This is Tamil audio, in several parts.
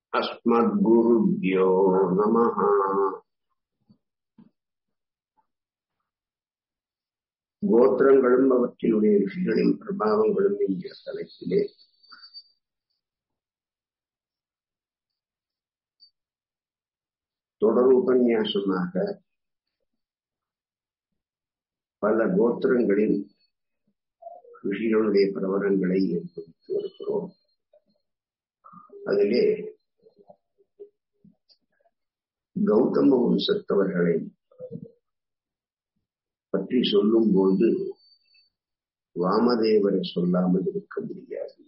अस्मद्गुरुभ्यो नमः கோத்திரங்களும் அவற்றினுடைய ரிஷிகளின் பிரபாவங்களும் என்கிற தலைப்பிலே தொடர் உபன்யாசமாக பல கோத்திரங்களின் ரிஷிகளுடைய பிரபலங்களை ஏற்படுத்தி வருகிறோம் அதிலே கௌதம வம்சத்தவர்களை பற்றி சொல்லும் போது வாமதேவரை சொல்லாமல் இருக்க முடியாது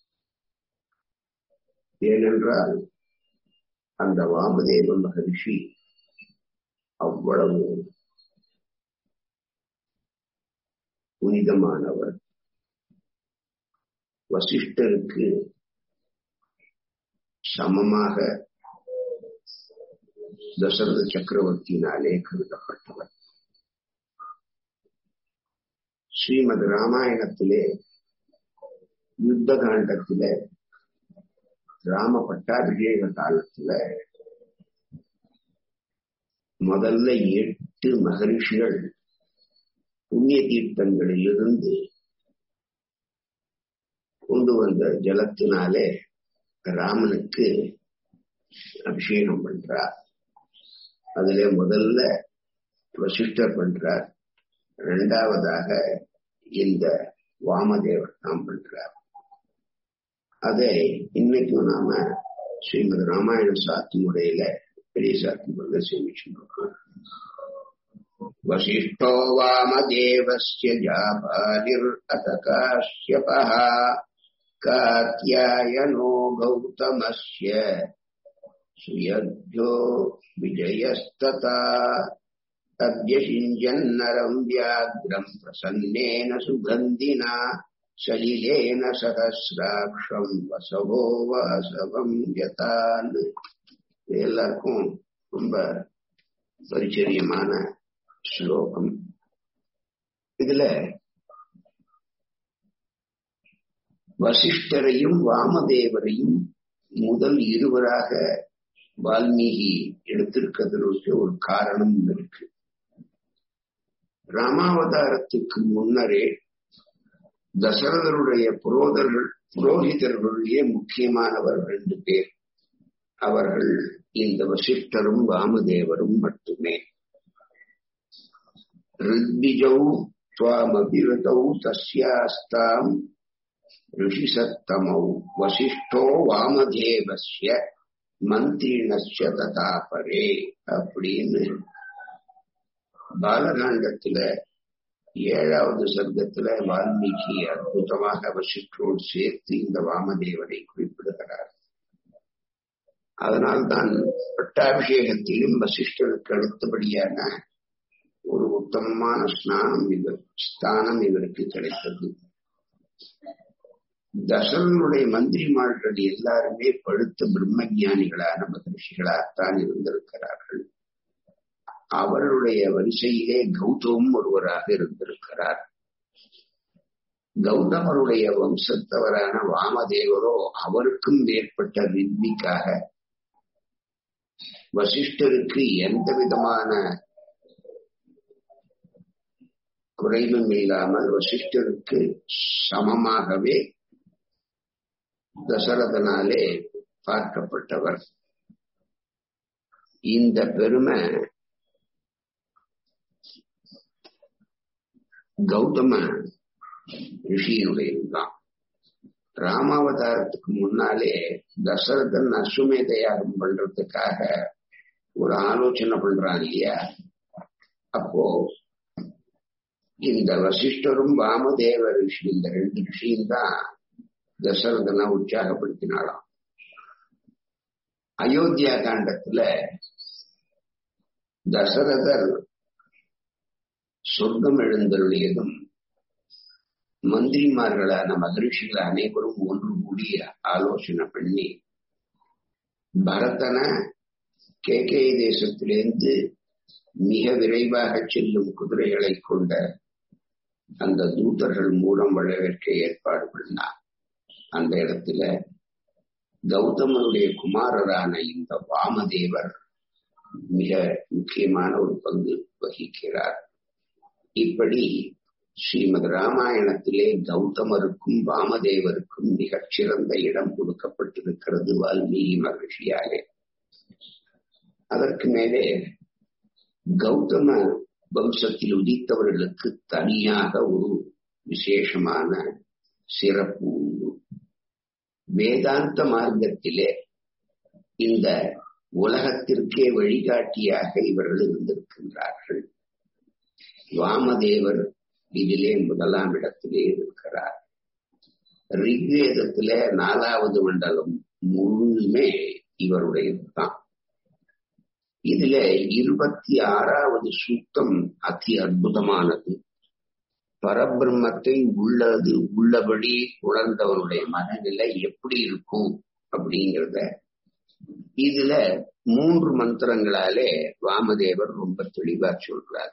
ஏனென்றால் அந்த வாமதேவ மகரிஷி அவ்வளவு புனிதமானவர் வசிஷ்டருக்கு சமமாக தசரத சக்கரவர்த்தியினாலே கருதப்பட்டவர் ஸ்ரீமத் ராமாயணத்திலே யுத்த காண்டத்திலே ராம பட்டாபிஷேக காலத்துல முதல்ல எட்டு மகரிஷிகள் புண்ணிய தீர்த்தங்களிலிருந்து கொண்டு வந்த ஜலத்தினாலே ராமனுக்கு அபிஷேகம் பண்றார் அதுல முதல்ல வசிஷ்டர் பண்றார் இரண்டாவதாக இந்த வாமதேவர் தான் பண்றார் அதை இன்னைக்கும் நாம ஸ்ரீமத் ராமாயண சாத்தி முறையில பெரிய சாத்தி முறையில சேமிச்சுருக்கோம் வசிஷ்டோ வாமதேவஸ்ய ஜாபாலிர் அத காஷ்யபः காத்யாயனோ கௌதமஸ்ய சுயத்யோ விஜயஸ்ததா तद्यषिञ्जन्नरम् व्याघ्रम् प्रसन्नेन सुगन्धिना सलिलेन सहस्राक्षम् வசவோ வாசவம் யதான் எல்லாருக்கும் ரொம்ப பரிச்சரியமான ஸ்லோகம் இதுல வசிஷ்டரையும் வாமதேவரையும் முதல் இருவராக வால்மீகி எடுத்திருக்கிறதுக்கு ஒரு காரணம் இருக்கு ராமாவதாரத்துக்கு முன்னரே தசரதருடைய புரோதர்கள் புரோகிதர்களுடைய முக்கியமானவர் ரெண்டு பேர் அவர்கள் இந்த வசிஷ்டரும் வாமதேவரும் மட்டுமே ரித்விஜௌ துவாமபிரதௌ தஸ்யாஸ்தாம் ரிஷிசத்தமௌ வசிஷ்டோ வாமதேவஸ்ய மந்திரிணஸ்ய ததாபரே அப்படின்னு பாலகாண்டத்துல ஏழாவது சர்க்கத்துல வால்மீகி அற்புதமாக வசிஷ்டோடு சேர்த்து இந்த வாமதேவனை குறிப்பிடுகிறார் அதனால்தான் பட்டாபிஷேகத்திலும் வசிஷ்டருக்கு அடுத்தபடியான ஒரு உத்தமமான ஸ்நானம் இவர் ஸ்தானம் இவருக்கு கிடைத்தது தசரனுடைய மந்திரிமார்கள் எல்லாருமே படுத்த பிரம்ம ஞானிகளான மகரிஷிகளாகத்தான் இருந்திருக்கிறார்கள் அவருடைய வரிசையிலே கௌதமும் ஒருவராக இருந்திருக்கிறார் கௌதமருடைய வம்சத்தவரான வாமதேவரோ அவருக்கும் மேற்பட்ட வித்மிக்காக வசிஷ்டருக்கு எந்த விதமான குறைவும் இல்லாமல் வசிஷ்டருக்கு சமமாகவே தசரதனாலே பார்க்கப்பட்டவர் இந்த பெருமை கௌதம ரிஷியினுடையதுதான் ராமாவதாரத்துக்கு முன்னாலே தசரதன் அசுமேத யாகம் பண்றதுக்காக ஒரு ஆலோசனை பண்றான் இல்லையா அப்போ இந்த வசிஷ்டரும் வாமதேவ ரிஷி இந்த ரெண்டு ரிஷியும் தான் தசரதனை உற்சாகப்படுத்தினாலாம் அயோத்தியா காண்டத்துல தசரதர் சொர்க்கம் எழுந்தருளியதும் மந்திரிமார்களான மகரிஷிகள் அனைவரும் ஒன்று கூடி ஆலோசனை பண்ணி பரதன கேகே தேசத்திலிருந்து மிக விரைவாக செல்லும் குதிரைகளை கொண்ட அந்த தூதர்கள் மூலம் வரவேற்க ஏற்பாடு பண்ணார் அந்த இடத்துல கௌதமனுடைய குமாரரான இந்த வாமதேவர் மிக முக்கியமான ஒரு பங்கு வகிக்கிறார் இப்படி ஸ்ரீமத் ராமாயணத்திலே கௌதமருக்கும் வாமதேவருக்கும் மிகச் சிறந்த இடம் கொடுக்கப்பட்டிருக்கிறது வால்மீகி மகிழ்ச்சியாலே அதற்கு மேலே கௌதம வம்சத்தில் உதித்தவர்களுக்கு தனியாக ஒரு விசேஷமான சிறப்பு உண்டு வேதாந்த மார்க்கத்திலே இந்த உலகத்திற்கே வழிகாட்டியாக இவர்கள் இருந்திருக்கின்றார்கள் வாமதேவர் இதிலே முதலாம் இடத்திலே இருக்கிறார் ரிக்வேதத்திலே நாலாவது மண்டலம் முழுமே இவருடையதுதான் இதுல இருபத்தி ஆறாவது சூக்தம் அதி அற்புதமானது பரபிரம்மத்தை உள்ளது உள்ளபடி உணர்ந்தவருடைய மனநிலை எப்படி இருக்கும் அப்படிங்கிறத இதுல மூன்று மந்திரங்களாலே வாமதேவர் ரொம்ப தெளிவா சொல்றார்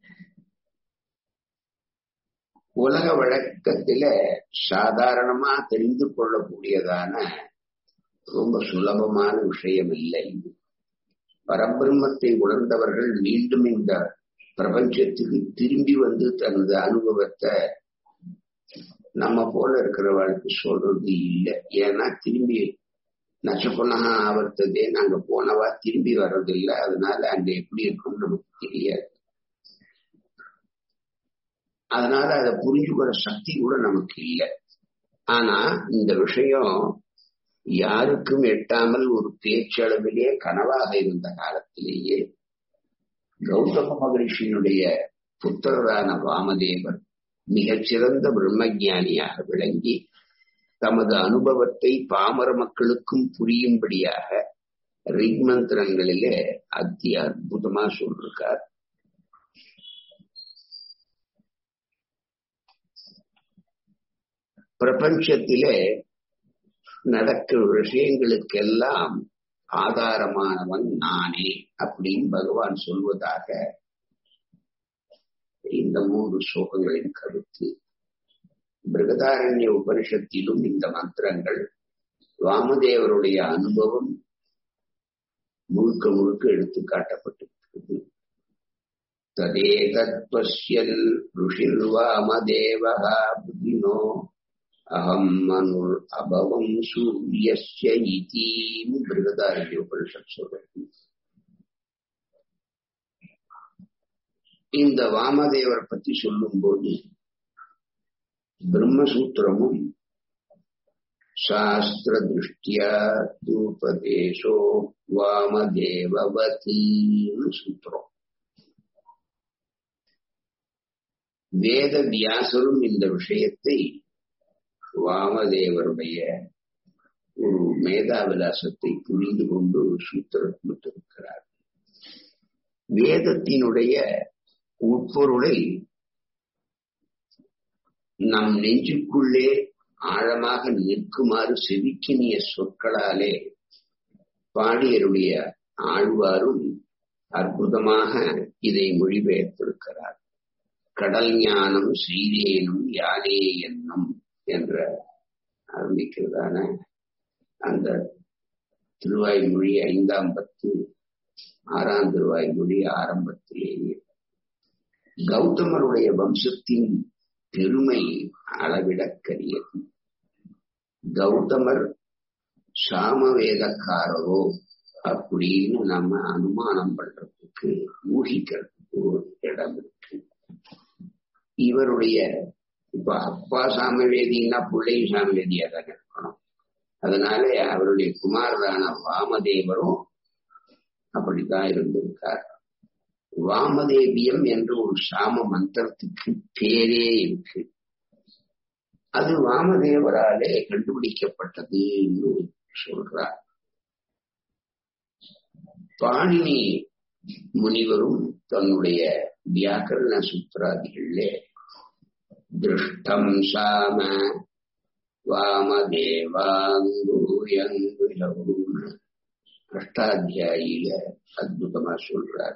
உலக வழக்கத்தில சாதாரணமா தெரிந்து கொள்ளக்கூடியதான ரொம்ப சுலபமான விஷயம் இல்லை இது பரபிரம்மத்தை உணர்ந்தவர்கள் மீண்டும் இந்த பிரபஞ்சத்துக்கு திரும்பி வந்து தனது அனுபவத்தை நம்ம போல இருக்கிறவளுக்கு சொல்றது இல்லை ஏன்னா திரும்பி நச்சப்பொனகா ஆவர்த்ததே நாங்க போனவா திரும்பி வர்றதில்லை அதனால அங்க எப்படி இருக்கும்னு நமக்கு தெரியாது அதனால அதை புரிஞ்சுக்கிற சக்தி கூட நமக்கு இல்லை ஆனா இந்த விஷயம் யாருக்கும் எட்டாமல் ஒரு பேச்சளவிலே கனவாக இருந்த காலத்திலேயே கௌதம மகரிஷியினுடைய புத்திரரான வாமதேவர் மிகச்சிறந்த பிரம்மஜானியாக விளங்கி தமது அனுபவத்தை பாமர மக்களுக்கும் புரியும்படியாக ரிக்மந்திரங்களிலே அத்தி அற்புதமா சொல்லிருக்கார் பிரபஞ்சத்திலே நடக்கிற விஷயங்களுக்கெல்லாம் ஆதாரமானவன் நானே அப்படின்னு பகவான் சொல்வதாக இந்த மூன்று ஸ்லோகங்களின் கருத்து பிருகதாரண்ய உபனிஷத்திலும் இந்த மந்திரங்கள் வாமதேவருடைய அனுபவம் முழுக்க முழுக்க எடுத்து காட்டப்பட்டிருக்கிறது ததேதத் பசியல் ருஷிர்வாமதேவா புதினோ அகம் மனுர் அபவம் சூரியஸ்ய இதின்னு பிருகதாரண்ய உபனிஷத் சொல்றது இந்த வாமதேவர் பற்றி சொல்லும் போது பிரம்மசூத்திரமும் சாஸ்திர திருஷ்டியா தூபதேசோ வாமதேவவத்தின்னு சூத்திரம் வேத வியாசரும் இந்த விஷயத்தை வாமதேவருடைய ஒரு மேதாவிலாசத்தை புரிந்து கொண்டு சூத்திரத்திருக்கிறார் வேதத்தினுடைய உட்பொருளை நம் நெஞ்சுக்குள்ளே ஆழமாக நிற்குமாறு செவிக்கினிய சொற்களாலே பாடியருடைய ஆழ்வாரும் அற்புதமாக இதை மொழிபெயர்த்திருக்கிறார் கடல் ஞானம் செய்தேனும் யானே என்னும் என்ற ஆரம்பிக்கிறதான அந்த திருவாய்மொழி ஐந்தாம் பத்து ஆறாம் திருவாய்மொழி ஆரம்பத்திலேயே கௌதமருடைய வம்சத்தின் பெருமை அளவிடக்கரியது கௌதமர் சாமவேதக்காரரோ அப்படின்னு நம்ம அனுமானம் பண்றதுக்கு ஊகிக்கிறதுக்கு ஒரு இடம் இருக்கு இவருடைய இப்ப அப்பா சாமவேதினா பிள்ளையும் சாமவேதியா தான் இருக்கணும் அதனால அவருடைய குமாரரான வாமதேவரும் அப்படித்தான் இருந்திருக்கார் வாமதேவியம் என்ற ஒரு சாம மந்திரத்துக்கு பேரே இருக்கு அது வாமதேவராலே கண்டுபிடிக்கப்பட்டதுன்னு சொல்றார் பாணினி முனிவரும் தன்னுடைய வியாக்கரண சூத்திராதிகளிலே திருஷ்டம் சாம வாமதேவாங்குயங்குலவும் அஷ்டாத்தியாயில அற்புதமா சொல்றார்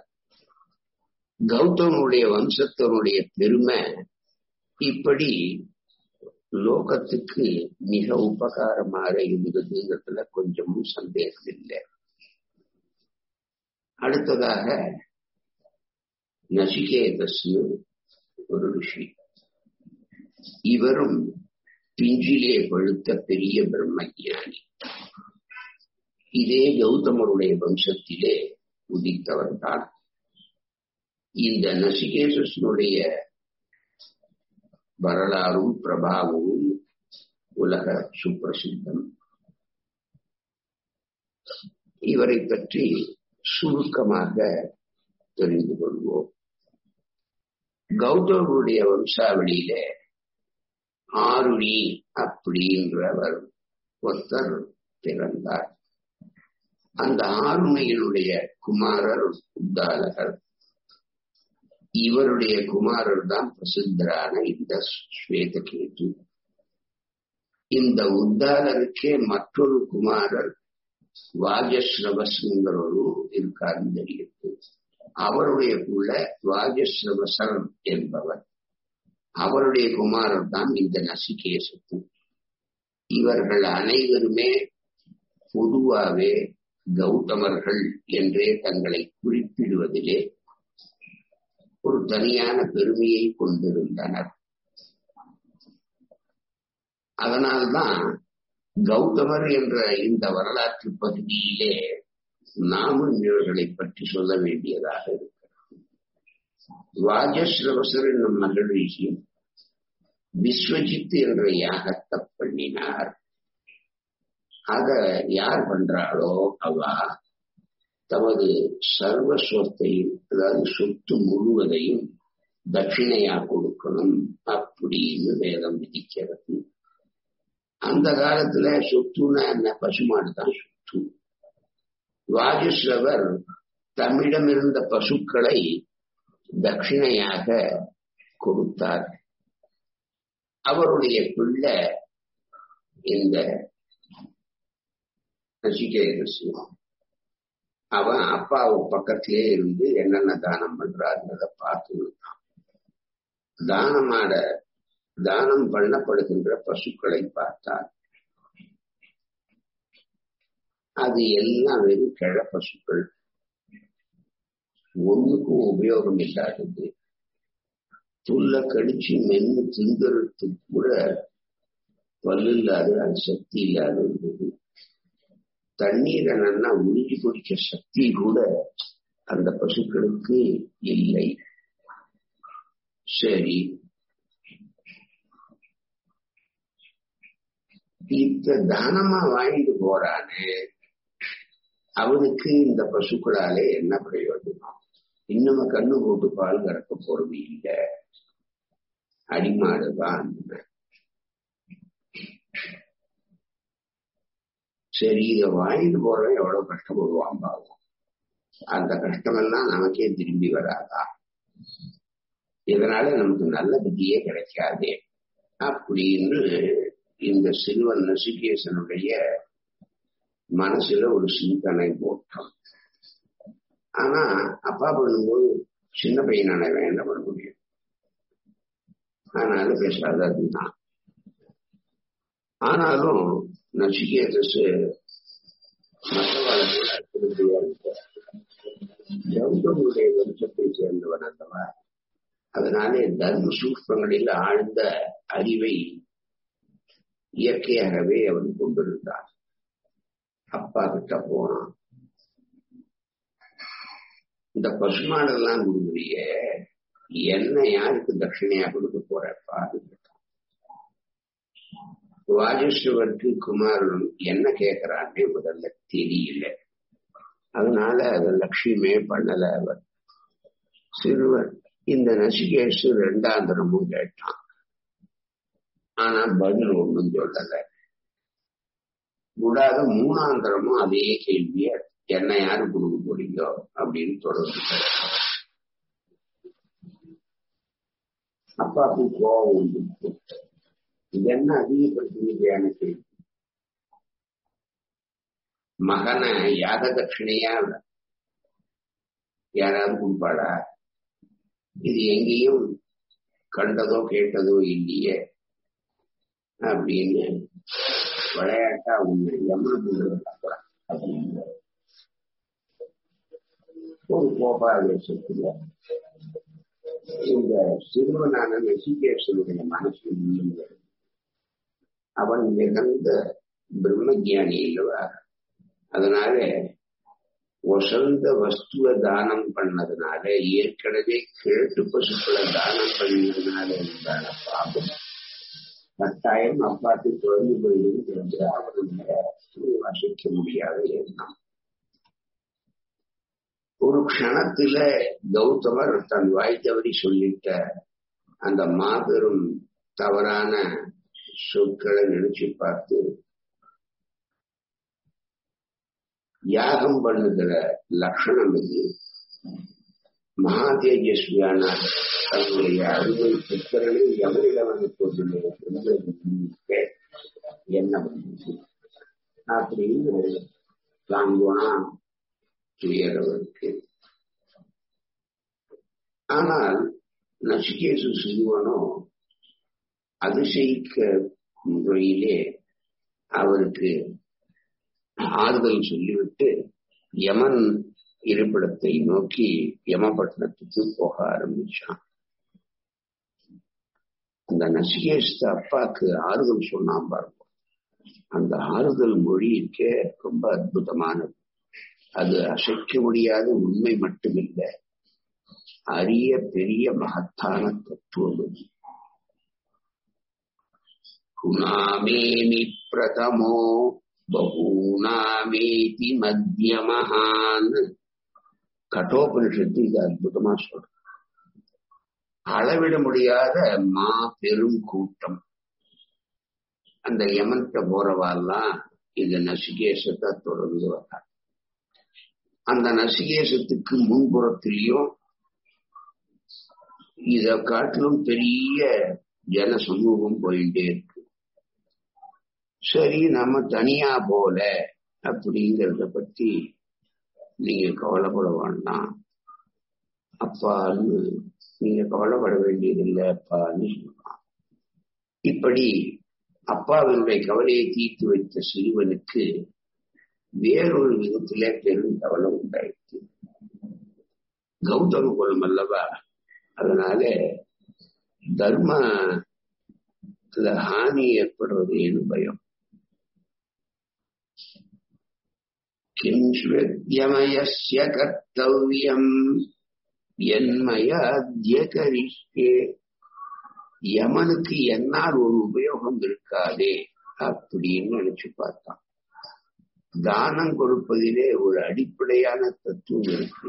கௌதமனுடைய வம்சத்தினுடைய பெருமை இப்படி லோகத்துக்கு மிக உபகாரமாக இருந்ததுங்கிறதுல கொஞ்சமும் சந்தேகம் இல்லை அடுத்ததாக நசிகேதஸ்னு ஒரு ரிஷி இவரும் பிஞ்சிலே பழுத்த பெரிய பிரம்மஞானி இதே கௌதமருடைய வம்சத்திலே உதித்தவர் தான் இந்த நசிகேசனுடைய வரலாறும் பிரபாவமும் உலக சுப்பிரசித்தம் இவரை பற்றி சுருக்கமாக தெரிந்து கொள்வோம் கௌதமருடைய வம்சாவளியில ஆருணி அப்படின்றவர் ஒருத்தர் பிறந்தார் அந்த ஆருணியினுடைய குமாரர் உத்தாலகர் இவருடைய குமாரர் தான் பிரசித்தரான இந்த ஸ்வேதகேது இந்த உத்தாலருக்கே மற்றொரு குமாரர் வாஜஸ்ரவஸ்ங்கிறவரும் இருக்காருன்னு தெரியுது அவருடைய உள்ள வாஜஸ்ரவசர் என்பவர் அவருடைய குமாரர் தான் இந்த நசிகேசத்து இவர்கள் அனைவருமே பொதுவாகவே கௌதமர்கள் என்றே தங்களை குறிப்பிடுவதிலே ஒரு தனியான பெருமையை கொண்டிருந்தனர் அதனால்தான் கௌதமர் என்ற இந்த வரலாற்று பகுதியிலே நாமும் இவர்களை பற்றி சொல்ல வேண்டியதாக இருக்கிறது வாஜஸ்ரவசர் என்னும் மகிழ்ச்சி விஸ்வஜித் என்ற யாகத்தை பண்ணினார் அத யார் பண்றாளோ அவ தமது சர்வ சொத்தையும் அதாவது சொத்து முழுவதையும் தட்சிணையா கொடுக்கணும் அப்படின்னு வேதம் விதிக்கிறது அந்த காலத்துல சொத்துன்னா என்ன பசுமாடு தான் சொத்து வாஜஸ்ரவர் தம்மிடம் இருந்த பசுக்களை தட்சிணையாக கொடுத்தார் அவருடைய பிள்ளை இந்த நசிகேதசு அவன் அப்பாவு பக்கத்திலே இருந்து என்னென்ன தானம் பண்றாருன்றத பார்த்து தானமாட தானம் பண்ணப்படுகின்ற பசுக்களை பார்த்தார் அது எல்லாம் வெறும் கிழ பசுக்கள் ஒண்ணுக்கும் உபயோகம் இல்லாதது புல்ல கடிச்சு மென்னு திங்கிறதுக்கு கூட பல்லு இல்லாத அது சக்தி இல்லாத இருந்தது தண்ணீரை நல்லா உறிஞ்சி குடிக்க சக்தி கூட அந்த பசுக்களுக்கு இல்லை சரி இப்ப தானமா வாங்கிட்டு போறானே அவனுக்கு இந்த பசுக்களாலே என்ன பிரயோஜனம் இன்னும் கண்ணு போட்டு பால் கறக்க போறது இல்லை அடிமாடுதான் சரி இதை வாங்கிட்டு போறவன் எவ்வளவு கஷ்டப்படுவான் பாவம் அந்த கஷ்டமெல்லாம் நமக்கே திரும்பி வராதா இதனால நமக்கு நல்ல புத்தியே கிடைக்காதே அப்படின்னு இந்த சிறுவன் நசிகேசனுடைய மனசுல ஒரு சிந்தனை போட்டோம் ஆனா அப்பா பண்ணும்போது சின்ன பையனான வேண்டாம் பண்ண முடியும் அதனால பேசாத அதுதான் ஆனாலும் நசிகேதஸ் மற்றவர்களோட திருப்தியா இருக்க கௌதமுடைய வம்சத்தை சேர்ந்தவன் அல்லவா அதனாலே தர்ம சூக்மங்களில் ஆழ்ந்த அறிவை இயற்கையாகவே அவன் கொண்டிருந்தான் அப்பா கிட்ட போனான் இந்த பசுமாடெல்லாம் கொடுக்குறிய என்ன யாருக்கு தட்சிணையா கொடுக்க போறப்பா வாஜேஸ்வருக்கு குமாரன் என்ன கேட்கிறான்னே முதல்ல தெரியல அதனால அதை லட்சியமே பண்ணல அவர் சிறுவர் இந்த நசிகேஷு ரெண்டாம் தரமும் கேட்டான் ஆனா பதில் ஒண்ணும் சொல்லல கூடாத மூணாம் தரமும் அதே கேள்விய என்ன யாரு கொடுக்க போறீங்க அப்படின்னு தொடர்ந்து அப்பாவுக்கு கோபம் வந்துச்சு இது என்ன அதிகப்படுத்துகிறீங்க கேள்வி மகனை யாக தட்சிணையா யாராவது கொடுப்பாளா இது எங்கேயும் கண்டதோ கேட்டதோ இல்லையே அப்படின்னு விளையாட்டா உன்னை யமனுக்கு அப்படின்னு ஒரு கோபாவேசத்துல இந்த சிறுவனான நசிகேசனுடைய மனசு நீங்க அவன் மிகுந்த பிரம்மஜானி இல்லவா அதனால ஒசந்த வஸ்துவ தானம் பண்ணதுனால ஏற்கனவே கிழட்டு பசுக்களை தானம் பண்ணதுனால உண்டான பாபம் கட்டாயம் அப்பாட்டு குழந்தை போயிடும் என்று அவருடைய வசிக்க முடியாத எண்ணம் ஒரு க்ஷணத்துல கௌதமர் தன் வாய் தவறி சொல்லிட்ட அந்த மாபெரும் தவறான சொற்களை நினைச்சு பார்த்து யாகம் பண்ணுகிற லட்சணம் இது மகா தேஜஸ்வியான தன்னுடைய அருமை புத்தரனை எவரிடவனை கொண்டு என்ன பண்ணுது அப்படின்னு தாங்குவானா துயரவருக்கு ஆனால் நசிகேசு சிறுவனோ அதிசயிக்க முறையிலே அவருக்கு ஆறுதல் சொல்லிவிட்டு யமன் இருப்பிடத்தை நோக்கி யமபட்டணத்துக்கு போக ஆரம்பிச்சான் அந்த நசிகேஷ்ட அப்பாக்கு ஆறுதல் சொன்னான் பாருங்க அந்த ஆறுதல் மொழி இருக்கே ரொம்ப அற்புதமானது அது அசைக்க முடியாத உண்மை மட்டுமில்லை அரிய பெரிய மகத்தான தத்துவம் அது குணாமேமி பிரதமோ பகூனாமேதி மத்தியமஹான் கட்டோபனிஷத்து இது அற்புதமா சொல்ற அளவிட முடியாத மா பெரும் கூட்டம் அந்த யமன்ட்ட போறவாலாம் இது நசிகேசத்தை தொடர்ந்து வர்றாங்க அந்த நசிகேசத்துக்கு முன்புறத்திலையும் இத காட்டிலும் பெரிய ஜன சமூகம் போயிட்டே இருக்கு சரி நம்ம தனியா போல அப்படிங்கிறத பத்தி நீங்க கவலைப்பட வேண்டாம் அப்பான்னு நீங்க கவலைப்பட வேண்டியதில்லை அப்பான்னு சொல்லலாம் இப்படி அப்பாவினுடைய கவலையை தீர்த்து வைத்த சிறுவனுக்கு வேறொரு விதத்திலே பெரும் கவலை உண்டாயிற்று கௌதம குலம் அல்லவா அதனால தர்ம ஹானி ஏற்படுறதுன்னு பயம் கிம்ஸ்வத்யமயஸ்ய கர்த்தவியம் என்மயாத்ய கரிஷ்டே யமனுக்கு என்னால் ஒரு உபயோகம் இருக்காதே அப்படின்னு நினைச்சு பார்த்தான் தானம் கொடுப்பதிலே ஒரு அடிப்படையான தத்துவம் இருக்கு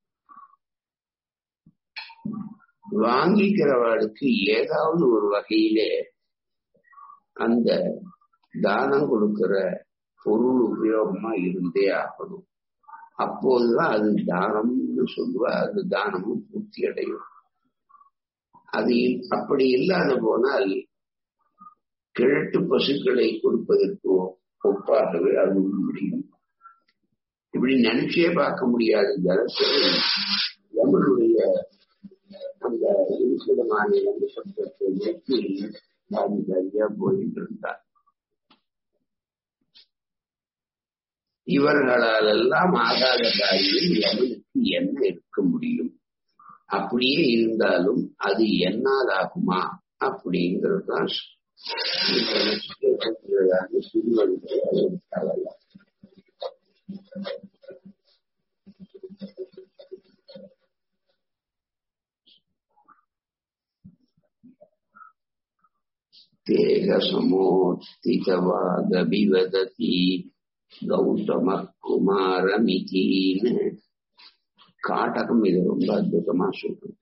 வாங்கிக்கிறவர்களுக்கு ஏதாவது ஒரு வகையிலே அந்த தானம் கொடுக்கிற பொருள் உபயோகமா இருந்தே ஆகணும் அப்போதுதான் அது தானம்னு சொல்லுவா அது தானமும் பூர்த்தி அடையும் அது அப்படி இல்லாத போனால் கிழட்டு பசுக்களை கொடுப்பதற்கு ஒப்பாகவே அதுவும் முடியும் இப்படி நினைச்சே பார்க்க முடியாத ஜலத்தில் யமனுடைய அந்த இருசிடமான சப்தத்தை நோக்கி பாதி சரியா போயிட்டு இருந்தார் இவர்களால் எல்லாம் ஆகாத காரியம் யமனுக்கு என்ன இருக்க முடியும் அப்படியே இருந்தாலும் அது என்னால் ஆகுமா அப்படிங்கிறது தான் சிறுவனுடைய கவலை தேகசமோத்திதவாதபிவததி கௌதம குமாரமிதின்னு காட்டகம் இது ரொம்ப அற்புதமா சொல்றது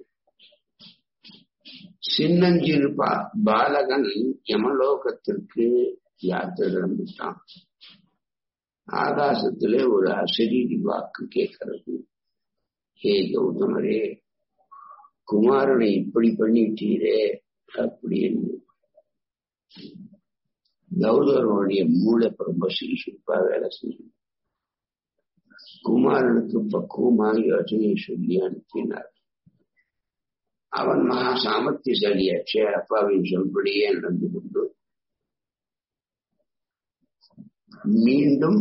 சின்னஞ்சிறு பா பாலகன் யமலோகத்திற்கு யாத்திரை கிளம்பிட்டான் ஆகாசத்திலே ஒரு அசரீரி வாக்கு கேட்கிறது ஹே கௌதமரே குமாரனை இப்படி பண்ணிட்டீரே அப்படின்னு கௌதமனுடைய மூளை ரொம்ப சுறுசுறுப்பா வேலை செய்யும் குமாரனுக்கு பக்குவமா யோசனை சொல்லி அனுப்பினார் அவன் மகா சாமர்த்தியசாலியாச்சே அப்பாவின் சொல்படியே நடந்து கொண்டு மீண்டும்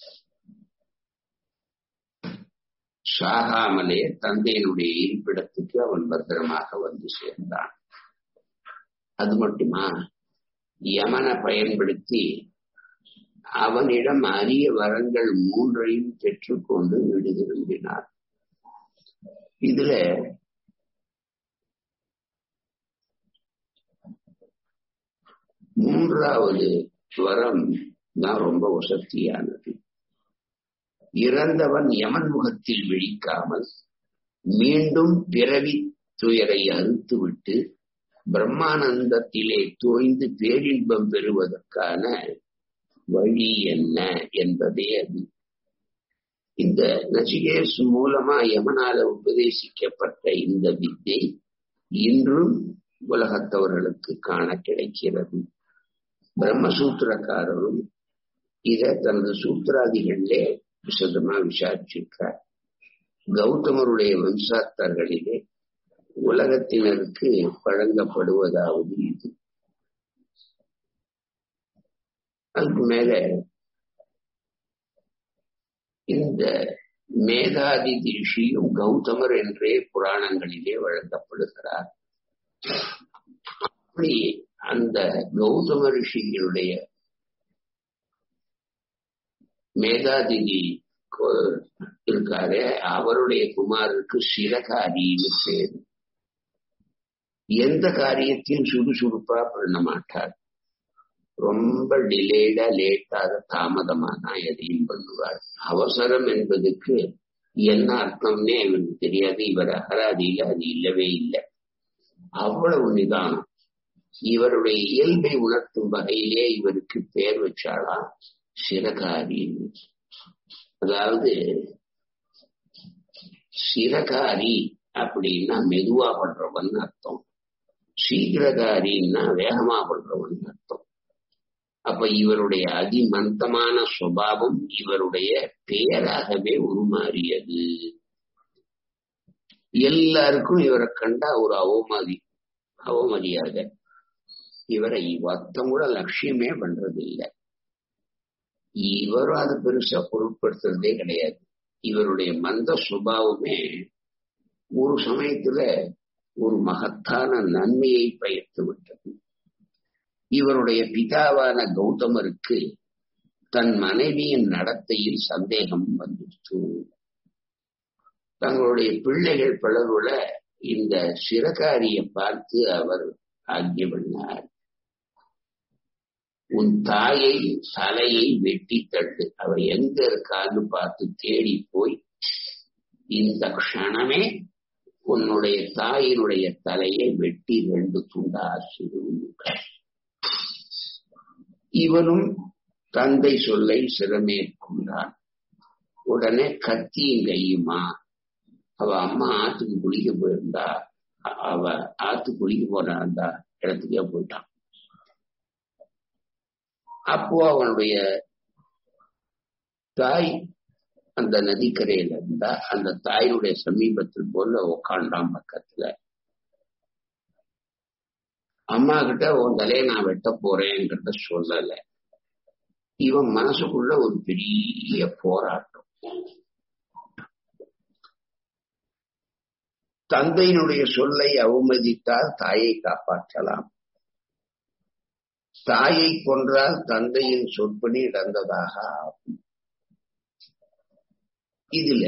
சாகாமலே தந்தையினுடைய இருப்பிடத்துக்கு அவன் பத்திரமாக வந்து சேர்ந்தான் அது மட்டுமா யமனை பயன்படுத்தி அவனிடம் அரிய வரங்கள் மூன்றையும் பெற்றுக்கொண்டு வீடு திரும்பினார் இதுல மூன்றாவது வரம் தான் ரொம்ப வசதியானது இறந்தவன் யமன் முகத்தில் விழிக்காமல் மீண்டும் பிறவி துயரை அறுத்துவிட்டு பிரம்மானந்தத்திலே தோய்ந்து பேரின்பம் பெறுவதற்கான வழி என்ன என்பதே அது இந்த நசிகேஸ் மூலமா யமனால உபதேசிக்கப்பட்ட இந்த வித்தை இன்றும் உலகத்தவர்களுக்கு காண கிடைக்கிறது பிரம்மசூத்திரக்காரரும் இத தனது சூத்திராதிகளிலே விசதமா விசாரிச்சிருக்கார் கௌதமருடைய வம்சாத்தர்களிலே உலகத்தினருக்கு வழங்கப்படுவதாவது இது அதுக்கு மேல இந்த மேதாதி ரிஷியும் கௌதமர் என்றே புராணங்களிலே வழங்கப்படுகிறார் அப்படி அந்த கௌதம ரிஷிகளுடைய மேதாதிதி இருக்காரு அவருடைய குமாருக்கு சிறகாரின்னு பேரு எந்த காரியத்தையும் சுறுசுறுப்பா பண்ண மாட்டார் ரொம்ப டிலேடா லேட்டாக தாமதமா தான் எதையும் பண்ணுவார் அவசரம் என்பதுக்கு என்ன அர்த்தம்னே இவருக்கு தெரியாது இவர் அகராதியில அது இல்லவே இல்லை அவ்வளவு நிதானம் இவருடைய இயல்பை உணர்த்தும் வகையிலே இவருக்கு பேர் வச்சாளா சிறகாரின்னு அதாவது சிறகாரி அப்படின்னா மெதுவா பண்றவன் அர்த்தம் சீக்கிரகாரின்னா வேகமா பண்றவன் அர்த்தம் அப்ப இவருடைய அதிமந்தமான சுபாவம் இவருடைய பெயராகவே உருமாறியது எல்லாருக்கும் இவரை கண்டா ஒரு அவமதி அவமதியாக இவரை ஒத்தம் கூட லட்சியமே பண்றது இல்லை இவரும் அதை பெருசா பொருட்படுத்துறதே கிடையாது இவருடைய மந்த சுபாவமே ஒரு சமயத்துல ஒரு மகத்தான நன்மையை பயத்து விட்டது இவருடைய பிதாவான கௌதமருக்கு தன் மனைவியின் நடத்தையில் சந்தேகம் வந்துச்சு தங்களுடைய பிள்ளைகள் பலருல இந்த சிறகாரியை பார்த்து அவர் ஆக்கிய பண்ணார் உன் தாயை தலையை வெட்டி தட்டு அவ எங்க இருக்கான்னு பார்த்து தேடி போய் இந்த க்ஷணமே உன்னுடைய தாயினுடைய தலையை வெட்டி ரெண்டு துண்டா சிறுவனுக்கார் இவனும் தந்தை சொல்லை சிறமேற்கொண்டான் உடனே கத்தியும் கையுமா அவ அம்மா ஆத்துக்கு குளிக்க போயிருந்தா அவ ஆத்து குளிக்க போனா அந்த இடத்துக்கே போயிட்டான் அப்போ அவனுடைய தாய் அந்த நதிக்கரையில இருந்தா அந்த தாயினுடைய சமீபத்தில் போல உக்காண்டான் பக்கத்துல அம்மா கிட்ட உன் தலையை நான் வெட்ட போறேங்கிறத சொல்லல இவன் மனசுக்குள்ள ஒரு பெரிய போராட்டம் தந்தையினுடைய சொல்லை அவமதித்தால் தாயை காப்பாற்றலாம் தாயை கொன்றால் தந்தையின் சொற்படி இழந்ததாக ஆகும் இதுல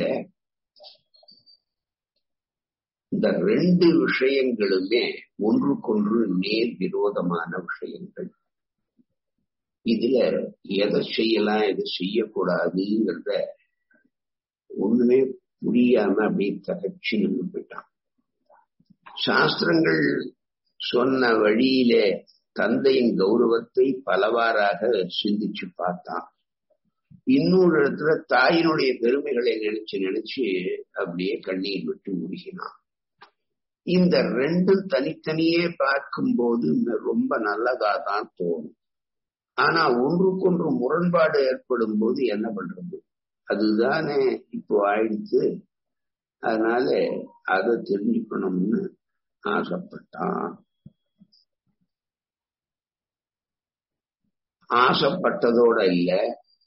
இந்த ரெண்டு விஷயங்களுமே ஒன்றுக்கொன்று நேர் விரோதமான விஷயங்கள் இதுல எதை செய்யலாம் எதை செய்யக்கூடாதுங்கிறத ஒண்ணுமே புரியாம அப்படியே தகச்சு நின்று போயிட்டான் சாஸ்திரங்கள் சொன்ன வழியிலே தந்தையின் கௌரவத்தை பலவாறாக சிந்திச்சு பார்த்தான் இன்னொரு இடத்துல தாயினுடைய பெருமைகளை நினைச்சு நினைச்சு அப்படியே கண்ணீர் விட்டு உருகினான் இந்த ரெண்டும் தனித்தனியே பார்க்கும்போது ரொம்ப நல்லதா தான் தோணும் ஆனா ஒன்றுக்கொன்று முரண்பாடு ஏற்படும் போது என்ன பண்றது அதுதானே இப்போ ஆயிடுச்சு அதனால அதை தெரிஞ்சுக்கணும்னு ஆசைப்பட்டான் ஆசைப்பட்டதோட இல்ல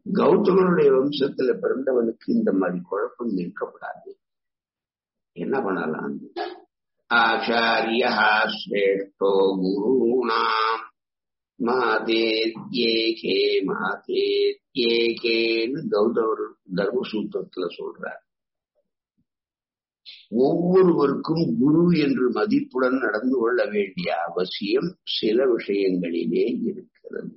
கௌதமனுடைய வம்சத்துல பிறந்தவனுக்கு இந்த மாதிரி குழப்பம் இருக்கப்படாது என்ன பண்ணலாம் ஆச்சாரியா ஸ்ரேஷ்டோ குருணாம் மாதேத்யேகே மாதேத்யேகேன்னு கௌதவர் தர்மசூத்திரத்துல சொல்றார் ஒவ்வொருவருக்கும் குரு என்று மதிப்புடன் நடந்து கொள்ள வேண்டிய அவசியம் சில விஷயங்களிலே இருக்கிறது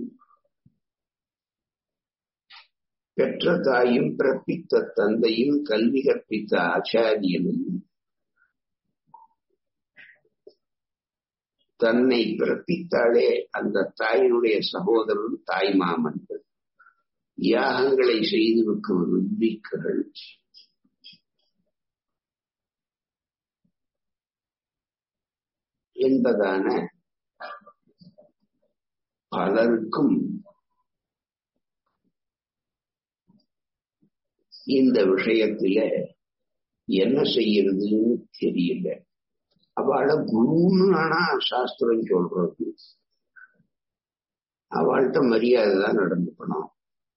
பெற்ற தாயும் பிறப்பித்த தந்தையும் கல்வி கற்பித்த ஆச்சாரியனும் தன்னை பிறப்பித்தாலே அந்த தாயினுடைய சகோதரன் தாய் மாமன்கள் யாகங்களை செய்து வைக்கும் ருத்விக்குகள் என்பதான பலருக்கும் இந்த விஷயத்தில என்ன செய்யறதுன்னு தெரியல அவளை குருன்னு ஆனா சாஸ்திரம் சொல்றது அவள்கிட்ட மரியாதை தான் நடந்துக்கணும்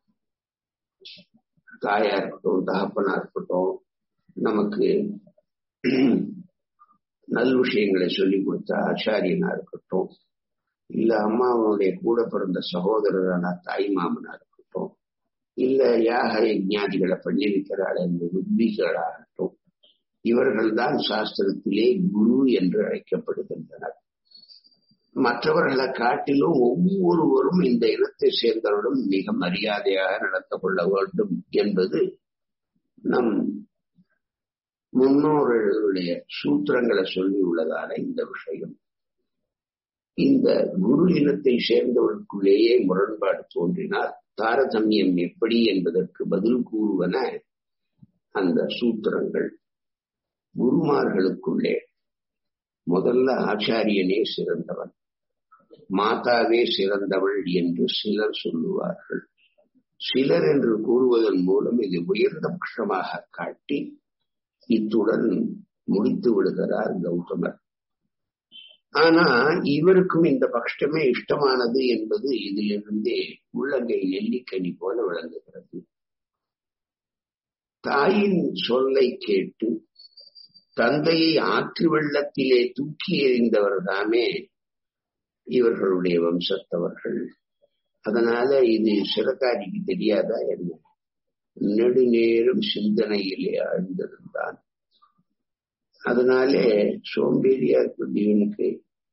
தாயா இருக்கட்டும் தகப்பனா இருக்கட்டும் நமக்கு நல் விஷயங்களை சொல்லி கொடுத்த ஆச்சாரியனா இருக்கட்டும் இல்ல அம்மாவனுடைய கூட பிறந்த சகோதரரான தாய் மாமனா இருக்கட்டும் இல்ல யாக யஜ்ஞாதிகளை பண்ணி வைக்கிறாள் இந்த ருத்விகளாகட்டும் இவர்கள் தான் சாஸ்திரத்திலே குரு என்று அழைக்கப்படுகின்றனர் மற்றவர்களை காட்டிலும் ஒவ்வொருவரும் இந்த இனத்தை சேர்ந்தவர்களும் மிக மரியாதையாக நடந்து கொள்ள வேண்டும் என்பது நம் முன்னோர்களுடைய சூத்திரங்களை சொல்லி உள்ளதான இந்த விஷயம் இந்த குரு இனத்தை சேர்ந்தவர்களுக்குள்ளேயே முரண்பாடு தோன்றினால் தாரதமியம் எப்படி என்பதற்கு பதில் கூறுவன அந்த சூத்திரங்கள் குருமார்களுக்குள்ளே முதல்ல ஆச்சாரியனே சிறந்தவன் மாதாவே சிறந்தவள் என்று சிலர் சொல்லுவார்கள் சிலர் என்று கூறுவதன் மூலம் இது உயர்ந்த பட்சமாக காட்டி இத்துடன் முடித்து விடுகிறார் கௌதமர் ஆனா இவருக்கும் இந்த பட்சமே இஷ்டமானது என்பது இதிலிருந்தே உள்ளங்கை நெல்லிக்கனி போல விளங்குகிறது தாயின் சொல்லை கேட்டு தந்தையை ஆற்று வெள்ளத்திலே தூக்கி எறிந்தவர் தாமே இவர்களுடைய வம்சத்தவர்கள் அதனால இது சிறகாரிக்கு தெரியாதா என்ன நெடுநேரம் சிந்தனையிலே ஆழ்ந்திருந்தான் அதனாலே சோம்பேறியா இருக்குது இவனுக்கு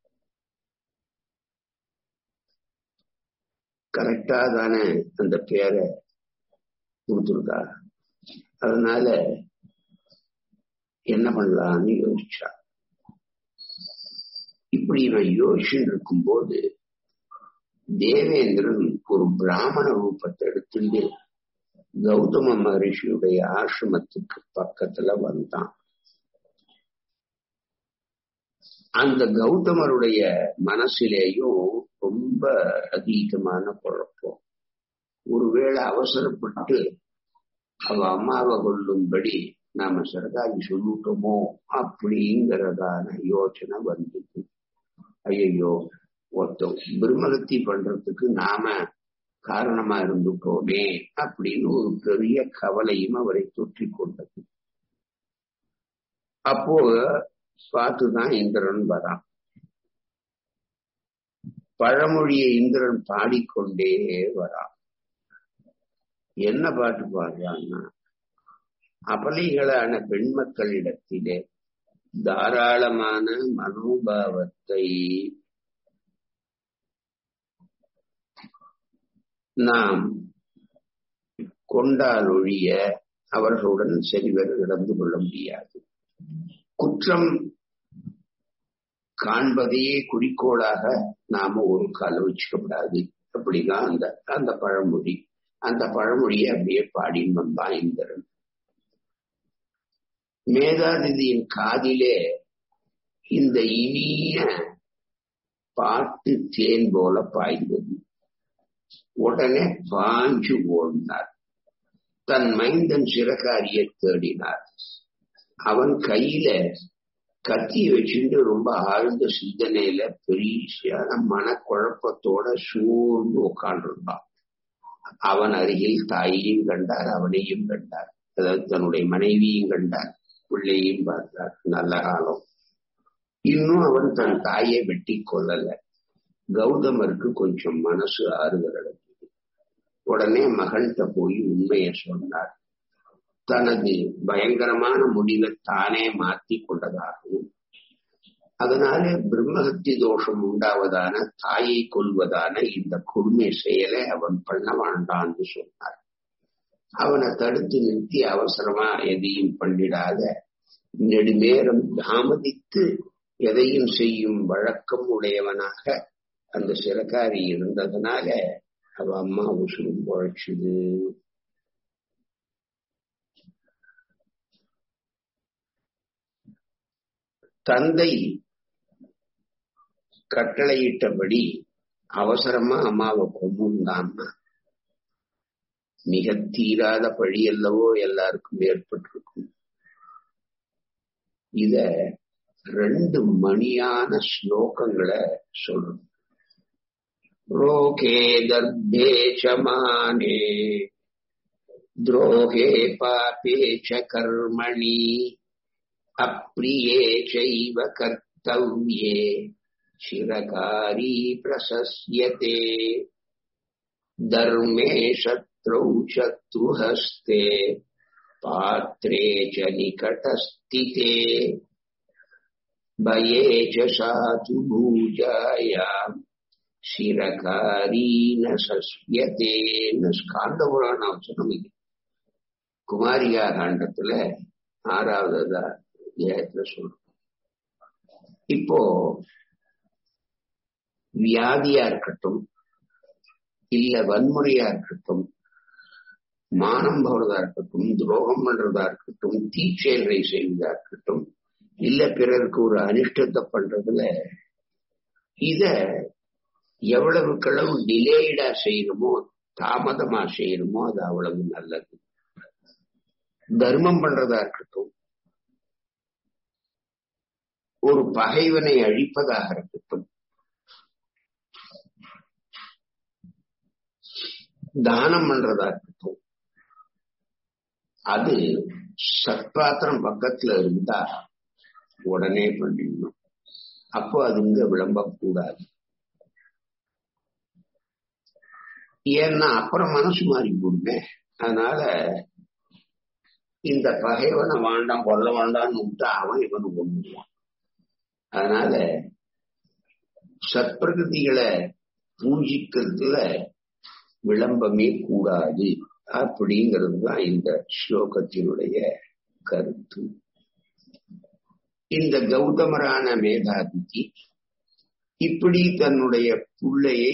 கரெக்டா தானே அந்த பேரை கொடுத்துருக்கா அதனால என்ன பண்ணலாம்னு யோசிச்சா இப்படி இவன் யோசிச்சுட்டு இருக்கும்போது தேவேந்திரன் ஒரு பிராமண ரூபத்தை எடுத்துட்டு கௌதம மகரிஷியுடைய ஆசிரமத்துக்கு பக்கத்துல வந்தான் அந்த கௌதமருடைய மனசிலேயும் ரொம்ப அதீதமான குழப்பம் ஒருவேளை அவசரப்பட்டு அவ அம்மாவை கொள்ளும்படி நாம சரதாரி சொல்லிட்டோமோ அப்படிங்கிறதான யோசனை வந்தது ஐயோ ஒருத்தம் பிரம்மகத்தி பண்றதுக்கு நாம காரணமா இருந்துட்டோமே அப்படின்னு ஒரு பெரிய கவலையும் அவரை தொற்றி கொண்டது அப்போ பார்த்துதான் இந்திரன் வரான் பழமொழியை இந்திரன் பாடிக்கொண்டே வரான் என்ன பாட்டு பாடுறான்னா அபலைகளான பெண் மக்களிடத்திலே தாராளமான மனோபாவத்தை நாம் கொண்டால் ஒழிய அவர்களுடன் சரிவர நடந்து கொள்ள முடியாது குற்றம் காண்பதையே குறிக்கோளாக நாம ஒரு கால வச்சுக்கப்படாது அப்படிதான் அந்த அந்த பழமொழி அந்த பழமொழியை அப்படியே பாடின்னு வந்தான் இந்திரன் மேதாதிதியின் காதிலே இந்த இனிய பாட்டு தேன் போல பாய்ந்தது உடனே பாஞ்சு ஓடினார் தன் மைந்தன் சிறகாரியை தேடினார் அவன் கையில கத்தி வச்சுட்டு ரொம்ப ஆழ்ந்த சிந்தனையில பெரிய மனக்குழப்பத்தோட சூழ்ந்து உட்காண்டிருந்தான் அவன் அருகில் தாயையும் கண்டார் அவனையும் கண்டார் அதாவது தன்னுடைய மனைவியும் கண்டார் பிள்ளையும் பார்த்தார் நல்ல காலம் இன்னும் அவன் தன் தாயை வெட்டி கொள்ளல கௌதமருக்கு கொஞ்சம் மனசு ஆறுதல் அடைஞ்சது உடனே மகள்கிட்ட போய் உண்மையை சொன்னார் தனது பயங்கரமான முடிவை தானே மாத்தி கொண்டதாகவும் அதனால பிரம்மஹத்தி தோஷம் உண்டாவதான தாயை கொள்வதான இந்த கொடுமை செயலை அவன் பண்ண வேண்டான்னு சொன்னார் அவனை தடுத்து நிறுத்தி அவசரமா எதையும் பண்ணிடாத நெடுநேரம் தாமதித்து எதையும் செய்யும் வழக்கம் உடையவனாக அந்த சிறக்காரி இருந்ததுனால அவ அம்மா உசுரும் பொழைச்சுது தந்தை கட்டளையிட்டபடி அவசரமா அம்மாவை கொண்டுந்தான்னா மிக தீராத பழி அல்லவோ எல்லாருக்கும் ஏற்பட்டிருக்கும் இத ரெண்டு மணியான ஸ்லோகங்களை சொல்லணும் ரோகே தர்பே சமானே துரோகே பாபே ச கர்மணி அப்பிரியே சைவ கர்த்தவ்யே சிரகாரி பிரசஸ்யதே தர்மே சத்ரௌ சத்ருஹஸ்தே பாத்ரே ச நிகடஸ்திதே भये च सातु भूजायाम् शिरकारीन சஸ்யதேன்னு ஸ்காந்த புராண வச்சனம் இது குமாரியா காண்டத்துல ஆறாவது அத்தியாயத்துல சொல்றோம் இப்போ வியாதியா இருக்கட்டும் இல்ல வன்முறையா இருக்கட்டும் மானம் போறதா இருக்கட்டும் துரோகம் பண்றதா இருக்கட்டும் தீச்செயல்களை செய்வதா இருக்கட்டும் இல்ல பிறருக்கு ஒரு அனிஷ்டத்தை பண்றதுல இத எவ்வளவுக்களவு டிலேடா செய்யணுமோ தாமதமா செய்யணுமோ அது அவ்வளவு நல்லது தர்மம் பண்றதா இருக்கட்டும் ஒரு பகைவனை அழிப்பதாக இருக்கட்டும் தானம் பண்றதா இருக்கட்டும் அது சத்பாத்திரம் பக்கத்துல இருந்தா உடனே பண்ணிடணும் அப்போ அது இங்க விளம்பக்கூடாது ஏன்னா அப்புறம் மனசு மாறி போடுமே அதனால இந்த பகைவனை வேண்டாம் கொல்ல வேண்டாம்னு விட்டா அவன் இவனு கொண்டுவான் அதனால சத்பிரகதிகளை பூஜிக்கிறதுல விளம்பமே கூடாது அப்படிங்கிறது தான் இந்த ஸ்லோகத்தினுடைய கருத்து இந்த கௌதமரான மேதாதிக்கு இப்படி தன்னுடைய புள்ளையை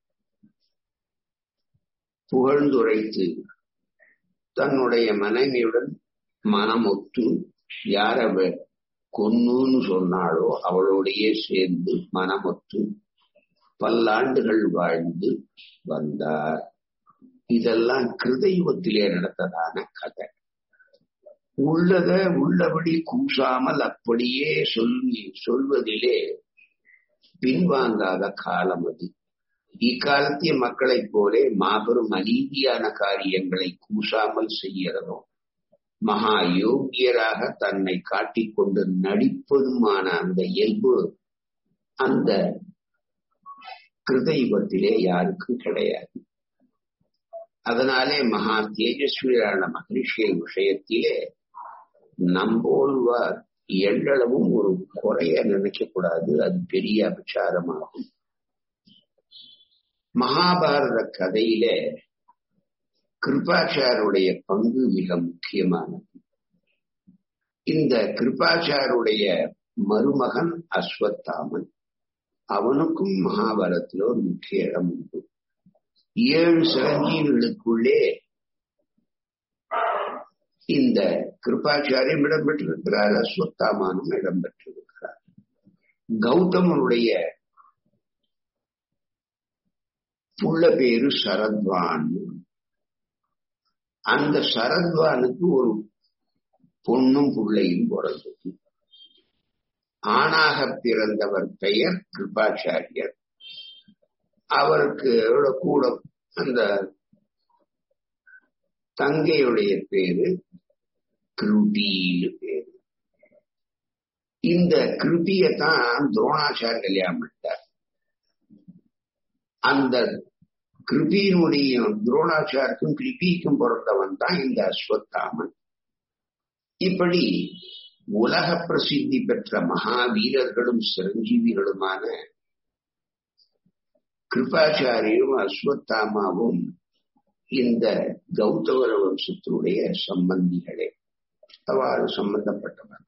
புகழ்ந்துரைத்து தன்னுடைய மனைவியுடன் மனமொத்து யார கொன்னுன்னு சொன்னாலோ அவளோடையே சேர்ந்து மனமொத்து பல்லாண்டுகள் வாழ்ந்து வந்தார் இதெல்லாம் கிருதயுகத்திலே நடந்ததான கதை உள்ளத உள்ளபடி கூசாமல் அப்படியே சொல்லி சொல்வதிலே பின்வாங்காத காலம் அது இக்காலத்திய மக்களைப் போலே மாபெரும் அநீதியான காரியங்களை கூசாமல் செய்கிறதும் மகா யோக்கியராக தன்னை காட்டிக்கொண்டு நடிப்பதுமான அந்த இயல்பு அந்த கிருதயுகத்திலே யாருக்கும் கிடையாது அதனாலே மகா தேஜஸ்வியான மகிழ்ச்சியின் விஷயத்திலே நம்போல்வார் எள்ளளவும் ஒரு குறைய நினைக்க கூடாது அது பெரிய அபச்சாரமாகும் மகாபாரத கதையில கிருபாச்சாருடைய பங்கு மிக முக்கியமானது இந்த கிருபாச்சாருடைய மருமகன் அஸ்வத்தாமன் அவனுக்கும் மகாபாரதத்துல ஒரு முக்கிய இடம் உண்டு ஏழு சிரஞ்சீவிகளுக்குள்ளே இந்த கிருபாச்சாரியம் இடம்பெற்றிருக்கிறார் அஸ்வத்தாமானும் இடம்பெற்றிருக்கிறார் கௌதமனுடைய புள்ள பேரு சரத்வான் அந்த சரத்வானுக்கு ஒரு பொண்ணும் பிள்ளையும் பிறந்தது ஆணாக பிறந்தவர் பெயர் கிருபாச்சாரியர் அவருக்கு கூட அந்த தங்கையுடைய பேரு கிருபின்னு பேரு இந்த கிருபியத்தான் துரோணாச்சார் கல்யாணம் பண்ணிட்டார் அந்த கிருபியினுடைய துரோணாச்சாருக்கும் கிருபிக்கும் பிறந்தவன் தான் இந்த அஸ்வத்தாமன் இப்படி உலக பிரசித்தி பெற்ற மகாவீரர்களும் சிரஞ்சீவிகளுமான கிருபாச்சாரியும் அஸ்வத்தாமாவும் இந்த கௌதமர வம்சத்தினுடைய சம்பந்திகளே அவ்வாறு சம்பந்தப்பட்டவர்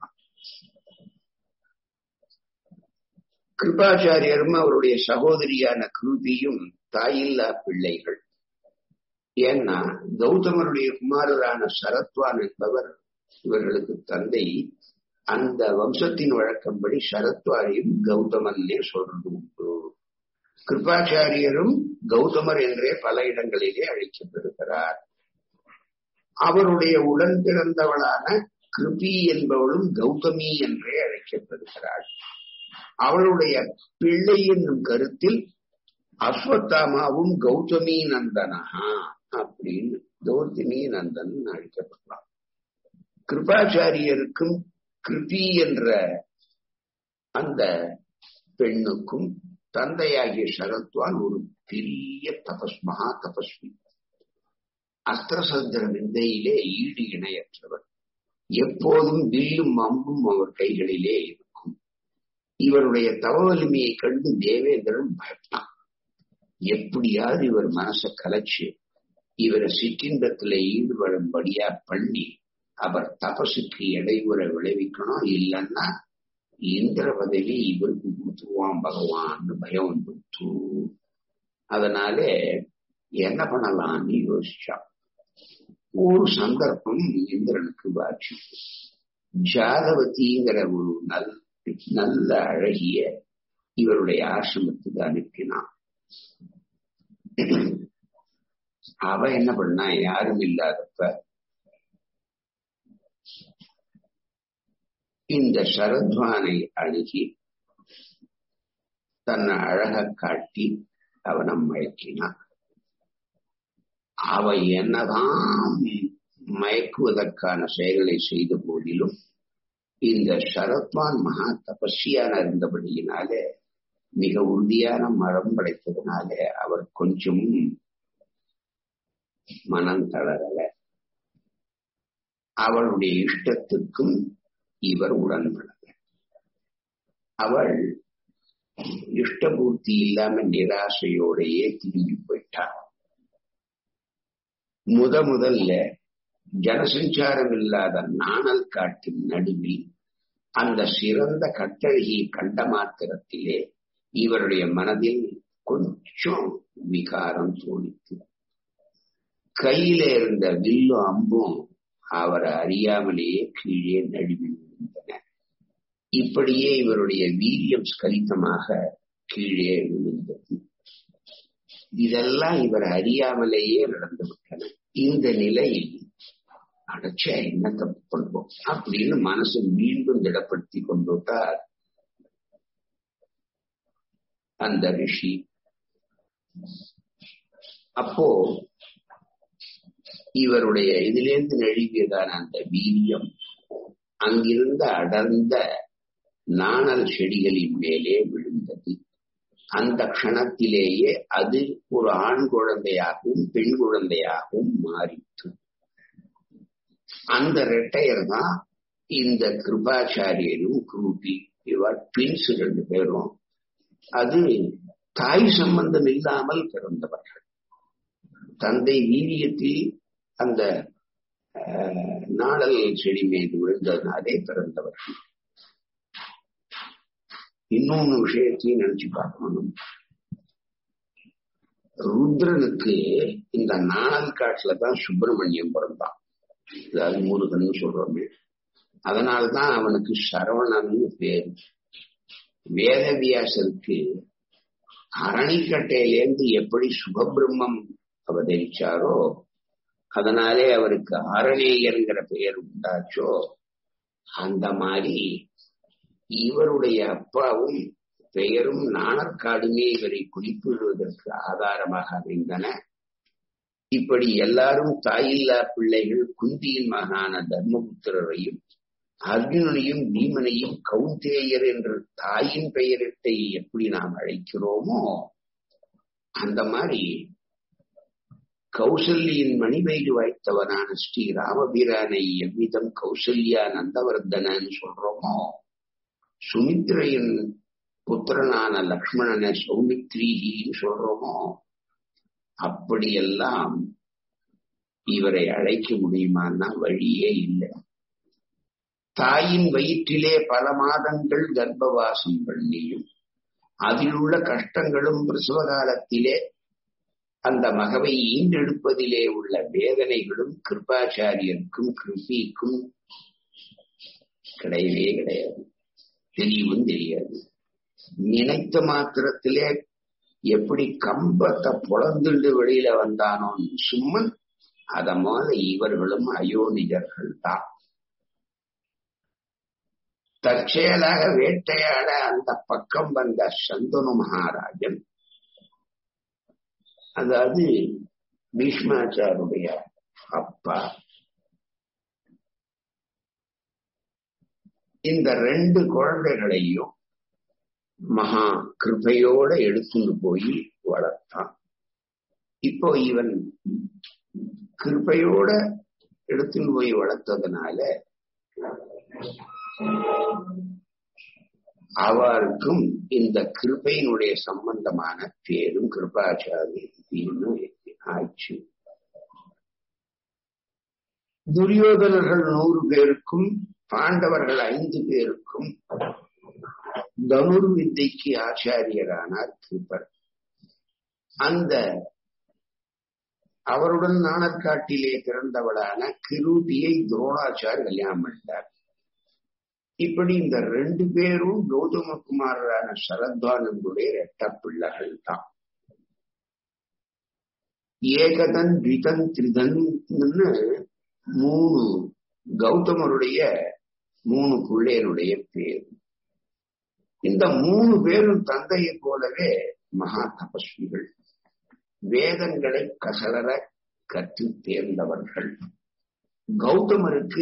கிருபாச்சாரியரும் அவருடைய சகோதரியான கிருபியும் தாயில்லா பிள்ளைகள் ஏன்னா கௌதமருடைய குமாரரான சரத்வான் என்பவர் இவர்களுக்கு தந்தை அந்த வம்சத்தின் வழக்கம்படி சரத்வாரையும் கௌதமன்னே சொல்றது உண்டு கிருபாச்சாரியரும் கௌதமர் என்றே பல இடங்களிலே அழைக்கப்படுகிறார் அவருடைய உடன் பிறந்தவளான கிருபி என்பவளும் கௌதமி என்றே அழைக்கப்படுகிறாள் அவளுடைய பிள்ளை என்னும் கருத்தில் அஸ்வத்தாமாவும் கௌதமி நந்தனஹா அப்படின்னு கௌதமி நந்தன் அழைக்கப்படலாம் கிருபாச்சாரியருக்கும் கிருபி என்ற அந்த பெண்ணுக்கும் தந்தையாகிய சரத்வான் ஒரு பெரிய தபஸ் மகா தபஸ்வி அஸ்திரசந்திர விந்தையிலே ஈடு இணையற்றவர் எப்போதும் வில்லும் அம்பும் அவர் கைகளிலே இருக்கும் இவருடைய தவ வலிமையை கண்டு தேவேந்திரன் பயப்பட்டான் எப்படியாவது இவர் மனசை கலைச்சு இவரை சிற்றின்பத்துல ஈடுபடும்படியா பண்ணி அவர் தபசுக்கு இடையூற விளைவிக்கணும் இல்லைன்னா இந்திர பதவி இவருக்கு கொடுத்துருவான் பகவான் பயம் வந்துட்டு அதனாலே என்ன பண்ணலாம்னு யோசிச்சான் ஒரு சந்தர்ப்பம் இந்திரனுக்கு வாட்சி ஜாதவதிங்கிற ஒரு நல் நல்ல அழகிய இவருடைய ஆசிரமத்துக்கு அனுப்பினான் அவ என்ன பண்ணா யாரும் இல்லாதப்ப இந்த சரத்வானை அணுகி தன்னை அழக காட்டி அவனை மயக்கினான் அவ என்னதான் மயக்குவதற்கான செயல்களை செய்த போதிலும் இந்த சரத்வான் மகா தபஸ்வியான இருந்தபடியினாலே மிக உறுதியான மரம் படைத்ததுனாலே அவர் கொஞ்சமும் மனம் தளரல அவளுடைய இஷ்டத்துக்கும் இவர் உடன்படல அவள் இஷ்டபூர்த்தி இல்லாம நிராசையோடையே திரும்பி போயிட்டார் முத முதல்ல ஜனசஞ்சாரம் இல்லாத நாணல் காட்டின் நடுவில் அந்த சிறந்த கட்டழகியை கண்ட மாத்திரத்திலே இவருடைய மனதில் கொஞ்சம் விகாரம் தோணித்து கையில இருந்த வில்லும் அம்பும் அவரை அறியாமலேயே கீழே நழுவி விழுந்தன இப்படியே இவருடைய வீரியம் ஸ்கலிதமாக கீழே விழுந்தது இதெல்லாம் இவர் அறியாமலேயே நடந்து விட்டன இந்த நிலையில் அடைச்ச என்ன தப்பு பண்ணுவோம் அப்படின்னு மனசு மீண்டும் திடப்படுத்தி கொண்டுட்டார் அந்த ரிஷி அப்போ இவருடைய இதிலிருந்து நழுவியதான அந்த வீரியம் அங்கிருந்த அடர்ந்த நாணல் செடிகளின் மேலே விழுந்தது அந்த க்ஷணத்திலேயே அது ஒரு ஆண் குழந்தையாகவும் பெண் குழந்தையாகவும் மாறிற்று அந்த ரெட்டையர் தான் இந்த கிருபாச்சாரியரும் குரூபி இவர் ட்வின்ஸ் ரெண்டு பேரும் அது தாய் சம்பந்தம் இல்லாமல் பிறந்தவர்கள் தந்தை வீரியத்தில் அந்த நாடல் செடி மீது விழுந்ததுனாலே பிறந்தவர்கள் இன்னொன்னு விஷயத்தையும் நினைச்சு பார்க்கணும் ருத்ரனுக்கு இந்த நாணல் காட்டுல தான் சுப்பிரமணியம் பிறந்தான் அதாவது முருகன் சொல்றோமே அதனால்தான் அவனுக்கு சரவணன்னு பேரு வேதவியாசருக்கு அரணிக்கட்டையிலேருந்து எப்படி சுபபிரம்மம் அவதரிச்சாரோ அதனாலே அவருக்கு ஆரணேயர்ங்கிற பெயர் உண்டாச்சோ அந்த மாதிரி இவருடைய அப்பாவும் பெயரும் நாணற்காடுமே இவரை குறிப்பிடுவதற்கு ஆதாரமாக அமைந்தன இப்படி எல்லாரும் தாயில்லா பிள்ளைகள் குந்தியின் மகான தர்மபுத்திரரையும் அர்ஜுனனையும் பீமனையும் கவுந்தேயர் என்ற தாயின் பெயரிட்டை எப்படி நாம் அழைக்கிறோமோ அந்த மாதிரி கௌசல்யின் மணிவயிறு வாய்த்தவனான ஸ்ரீ ராமபீரானை எவ்விதம் கௌசல்யா நந்தவர்தனன்னு சொல்றோமோ சுமித்ரையின் புத்திரனான லக்ஷ்மணனை சௌமித்ரீன்னு சொல்றோமோ அப்படியெல்லாம் இவரை அழைக்க முடியுமான்னா வழியே இல்லை தாயின் வயிற்றிலே பல மாதங்கள் கர்ப்பவாசம் பண்ணியும் அதில் உள்ள கஷ்டங்களும் பிரசவ காலத்திலே அந்த மகவை ஈண்டெடுப்பதிலே உள்ள வேதனைகளும் கிருபாச்சாரியருக்கும் கிருபிக்கும் கிடையவே கிடையாது தெரியவும் தெரியாது நினைத்த மாத்திரத்திலே எப்படி கம்பத்தை புலந்துண்டு வெளியில வந்தானோ சும்மன் அத போல இவர்களும் அயோனிகர்கள் தான் தற்செயலாக வேட்டையாட அந்த பக்கம் வந்த சந்தனு மகாராஜன் அதாவது பீஷ்மாச்சாருடைய அப்பா இந்த ரெண்டு குழந்தைகளையும் மகா கிருபையோட எடுத்துட்டு போய் வளர்த்தான் இப்போ இவன் கிருபையோட எடுத்துன்னு போய் வளர்த்ததுனால அவருக்கும் இந்த கிருபையினுடைய சம்பந்தமான பேரும் கிருபாச்சாரியன்னு ஆச்சு துரியோதனர்கள் நூறு பேருக்கும் பாண்டவர்கள் ஐந்து பேருக்கும் தனுர் வித்தைக்கு ஆச்சாரியரானார் கிருபர் அந்த அவருடன் நாணற்காட்டிலே பிறந்தவளான கிருபியை துரோணாச்சார் கல்யாணம் பண்ணிட்டார் இப்படி இந்த ரெண்டு பேரும் கௌதம குமாரரான சரத்வானந்துடைய ரெட்ட பிள்ளைகள் தான் ஏகதன் த்விதன் திரிதன் மூணு கௌதமருடைய மூணு பிள்ளையருடைய பேர் இந்த மூணு பேரும் தந்தையை போலவே மகா தபஸ்விகள் வேதங்களை கசலர கற்று தேர்ந்தவர்கள் கௌதமருக்கு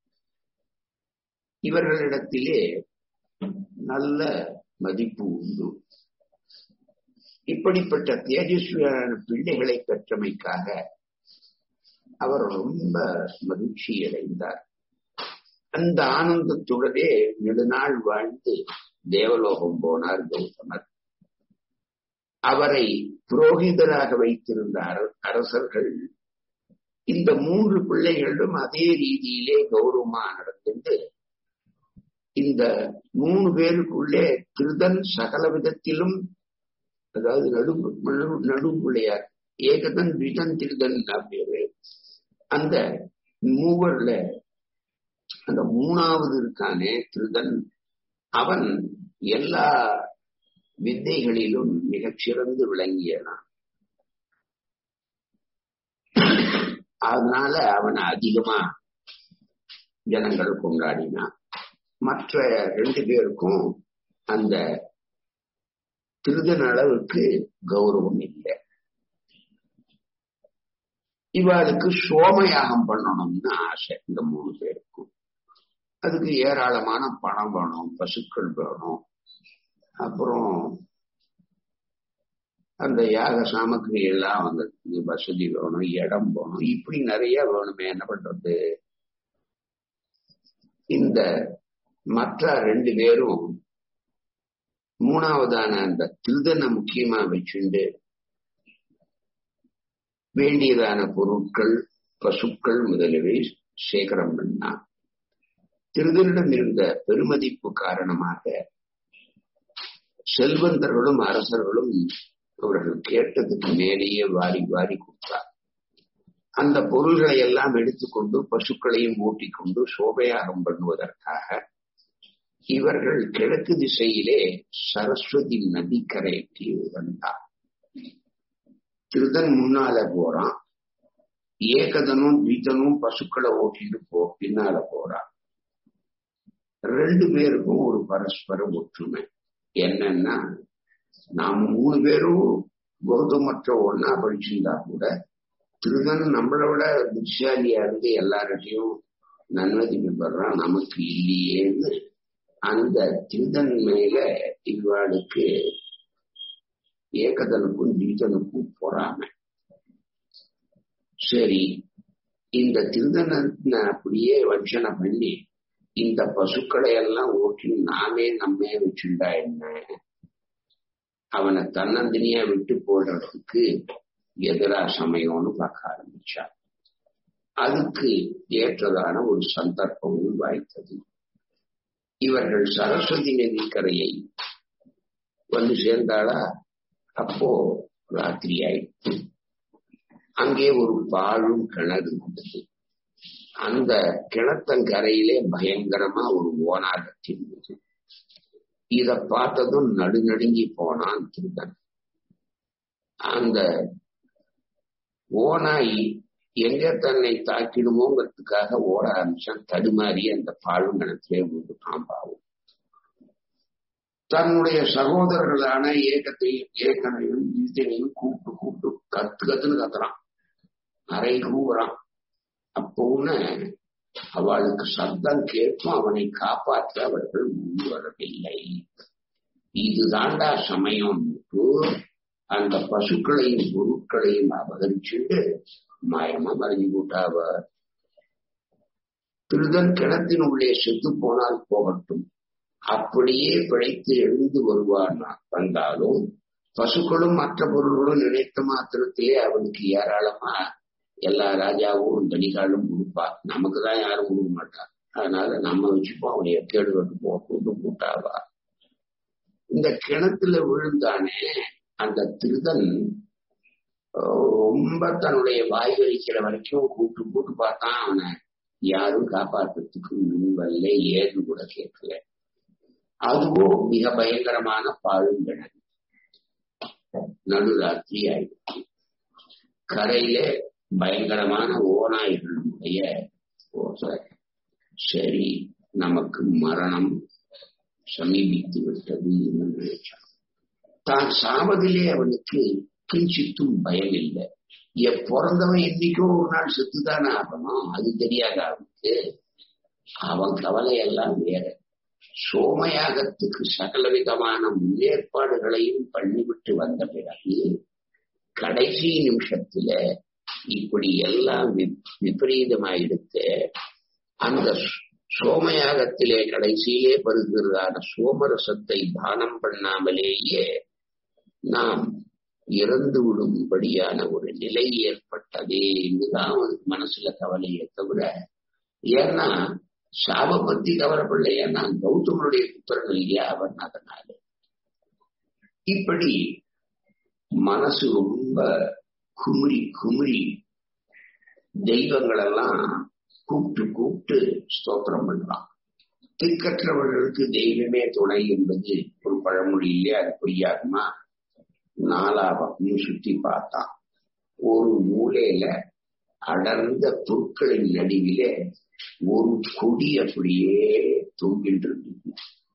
இவர்களிடத்திலே நல்ல மதிப்பு உண்டு இப்படிப்பட்ட தேஜஸ்வியான பிள்ளைகளை பெற்றமைக்காக அவர் ரொம்ப மகிழ்ச்சி அடைந்தார் அந்த ஆனந்தத்துடனே நெடுநாள் வாழ்ந்து தேவலோகம் போனார் கௌதமர் அவரை புரோகிதராக வைத்திருந்த அரசர்கள் இந்த மூன்று பிள்ளைகளும் அதே ரீதியிலே கௌரவமா நடந்துட்டு இந்த மூணு பேருக்குள்ளே திருதன் சகல விதத்திலும் அதாவது நடு நடு பிள்ளையார் ஏகதன் விதன் திருதன் பேரு அந்த மூவர்ல அந்த மூணாவது இருக்கானே திருதன் அவன் எல்லா வித்தைகளிலும் மிகச் சிறந்து விளங்கியனான் அதனால அவனை அதிகமா ஜனங்கள் கொண்டாடினான் மற்ற ரெண்டு பேருக்கும் அந்த திருதன் அளவுக்கு கௌரவம் இல்லை இவாளுக்கு சோமயாகம் பண்ணணும்னு ஆசை இந்த மூணு பேருக்கும் அதுக்கு ஏராளமான பணம் வேணும் பசுக்கள் வேணும் அப்புறம் அந்த யாக சாமக்கிரி எல்லாம் வந்து வசதி வேணும் இடம் வேணும் இப்படி நிறைய வேணுமே என்ன பண்றது இந்த மற்ற ரெண்டு பேரும் மூணாவதான அந்த திருதனை முக்கியமா வச்சுண்டு வேண்டியதான பொருட்கள் பசுக்கள் முதலியவை சேகரம் பண்ணா திருதனிடம் இருந்த பெருமதிப்பு காரணமாக செல்வந்தர்களும் அரசர்களும் அவர்கள் கேட்டதுக்கு மேலேயே வாரி வாரி கொடுத்தார் அந்த பொருள்களை எல்லாம் எடுத்துக்கொண்டு பசுக்களையும் ஓட்டிக்கொண்டு சோபயாகம் பண்ணுவதற்காக இவர்கள் கிழக்கு திசையிலே சரஸ்வதி நதிக்கரைக்கு வந்தார் திருதன் முன்னால போறான் ஏகதனும் துவிதனும் பசுக்களை ஓட்டிட்டு போ பின்னால போறான் ரெண்டு பேருக்கும் ஒரு பரஸ்பர ஒற்றுமை என்னன்னா நாம மூணு பேரும் கௌதமற்ற ஒன்னா படிச்சிருந்தா கூட திருதன் நம்மளை விட புத்திசாலியா இருந்து எல்லார்கிட்டையும் நன்மதிப்பு பெறான் நமக்கு இல்லையேன்னு அந்த திருதன் மேல இவ்வாளுக்கு ஏகதனுக்கும் தீதனுக்கும் பொறாம சரி இந்த திருதனை அப்படியே வஞ்சனை பண்ணி இந்த பசுக்களை எல்லாம் ஓட்டி நாமே நம்மே வச்சுண்டா என்ன அவனை தன்னந்தனியா விட்டு போடுறதுக்கு எதிரா சமயம்னு பார்க்க ஆரம்பிச்சார் அதுக்கு ஏற்றதான ஒரு சந்தர்ப்பமும் வாய்த்தது இவர்கள் சரஸ்வதி நதிக்கரையை வந்து சேர்ந்தாளா அப்போ ராத்திரி ஆயிடுச்சு அங்கே ஒரு பாழும் கிணறு இருந்தது அந்த கிணத்தங்கரையிலே பயங்கரமா ஒரு ஓனாகத்தி இருந்தது இத பார்த்ததும் நடுநடுங்கி போனான் திருடன் அந்த ஓனாய் எங்க தன்னை தாக்கிடுமோங்கிறதுக்காக ஓட ஆரம்பிச்சான் தடுமாறி அந்த பாழுங்கணத்திலே ஒரு பாம்பாவும் தன்னுடைய சகோதரர்களான ஏகத்தையும் ஏகனையும் ஈசனையும் கூப்பிட்டு கூப்பிட்டு கத்து கத்துன்னு கத்துறான் அரை கூவுறான் அப்போன்னு அவளுக்கு சப்தம் கேட்டும் அவனை காப்பாற்ற அவர்கள் முன் வரவில்லை இதுதாண்டா சமயம் அந்த பசுக்களையும் பொருட்களையும் அபகரிச்சுட்டு மாயமா மறைஞ்சு போட்டாவ திருதன் கிணத்தின் உள்ளே செத்து போனால் போகட்டும் அப்படியே பிழைத்து எழுந்து வருவான் வந்தாலும் பசுக்களும் மற்ற பொருள்களும் நினைத்த மாத்திரத்திலே அவனுக்கு ஏராளமா எல்லா ராஜாவும் தனிகாலும் கொடுப்பா நமக்கு தான் யாரும் கொடுக்க மாட்டா அதனால நம்ம வச்சுப்போம் அவனை எக்கேடு கட்டு போட்டு கூட்டாவா இந்த கிணத்துல விழுந்தானே அந்த திருதன் ரொம்ப தன்னுடைய வாய் வலிக்கிற வரைக்கும் கூட்டு கூட்டு பார்த்தான் அவனை யாரும் காப்பாற்றுறதுக்கு முன்வல்ல ஏது கூட கேட்கல அதுவும் மிக பயங்கரமான பாழுங்கிணறு நடுராத்திரி ஆயிடுச்சு கரையில பயங்கரமான ஓநாய்களுடைய ஓசை சரி நமக்கு மரணம் சமீபித்து விட்டது என்று நினைச்சான் தான் சாவதிலே அவனுக்கு கிஞ்சித்தும் பயம் இல்லை பிறந்தவன் என்னைக்கோ ஒரு நாள் செத்துதானே ஆகணும் அது தெரியாத அவனுக்கு அவன் கவலையெல்லாம் வேற சோமயாகத்துக்கு சகல விதமான முன்னேற்பாடுகளையும் பண்ணிவிட்டு வந்த பிறகு கடைசி நிமிஷத்துல இப்படி எல்லாம் விபரீதமாயிடுத்து அந்த சோமயாகத்திலே கடைசியிலே பருகிறதான சோமரசத்தை தானம் பண்ணாமலேயே நாம் இறந்து விடும்படியான ஒரு நிலை ஏற்பட்டதே என்றுதான் அவனுக்கு மனசுல கவலையே தவிர ஏன்னா சாப பத்தி கவலைப்படல ஏன்னா கௌதமனுடைய புத்திரன் இல்லையா அவன் அதனால இப்படி மனசு ரொம்ப குமுறி குமுறி தெய்வங்களெல்லாம் கூப்பிட்டு கூப்பிட்டு ஸ்தோத்திரம் பண்றான் திக்கற்றவர்களுக்கு தெய்வமே துணை என்பது ஒரு பழமொழியிலே அது பொய்யாகுமா நாலா பக்கம் சுத்தி பார்த்தான் ஒரு மூலையில அடர்ந்த புற்களின் நடுவிலே ஒரு கொடி அப்படியே தொங்கிட்டு இருந்தது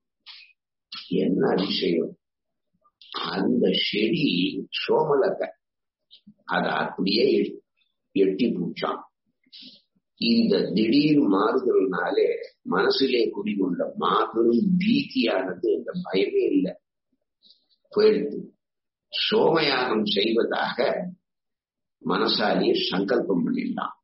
என்ன அதிசயம் அந்த செடி சோமலத்தை அத அப்படியே எட்டி பூச்சான் இந்த திடீர் மாறுதல்னாலே மனசிலே குடிகொண்ட மாபெரும் பீதியானது இந்த பயமே இல்லை போயிடுது சோமயாகம் செய்வதாக மனசாலியை சங்கல்பம் பண்ணிடலாம்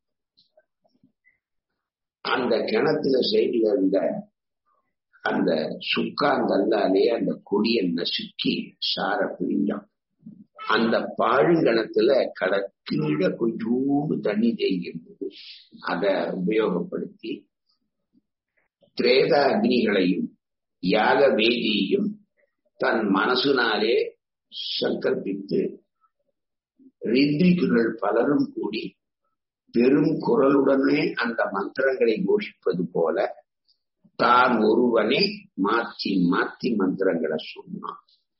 அந்த கிணத்துல செய்து வந்த அந்த சுக்காங்கல்லாலே அந்த கொடியை நசுக்கி சார பிரிஞ்சான் அந்த பாழுங்கணத்துல கடக்கீழ கொஞ்சோண்டு தண்ணி தேங்கி இருந்தது அதை உபயோகப்படுத்தி திரேத அக்னிகளையும் யாக வேதியையும் தன் மனசுனாலே சங்கல்பித்து ரித்ரிக்குகள் பலரும் கூடி பெரும் குரலுடனே அந்த மந்திரங்களை கோஷிப்பது போல தான் ஒருவனே மாற்றி மாற்றி மந்திரங்களை சொன்னான்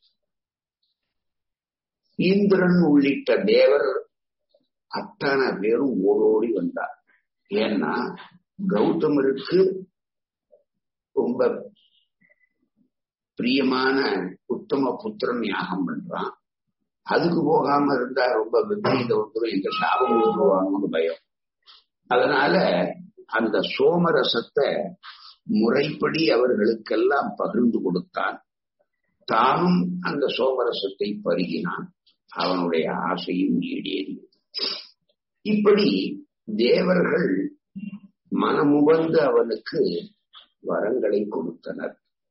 இந்திரன் உள்ளிட்ட தேவர் அத்தனை பேரும் ஓடோடி வந்தார் ஏன்னா கௌதமருக்கு ரொம்ப பிரியமான உத்தம புத்திரன் யாகம் பண்றான் அதுக்கு போகாம இருந்தா ரொம்ப விபரீத வந்துடும் இந்த சாபம் வந்துருவாங்கன்னு பயம் அதனால அந்த சோமரசத்தை முறைப்படி அவர்களுக்கெல்லாம் பகிர்ந்து கொடுத்தான் தானும் அந்த சோமரசத்தை பருகினான் அவனுடைய ஆசையும் ஈடேறியது இப்படி தேவர்கள் மனமுவந்து அவனுக்கு வரங்களை கொடுத்தனர்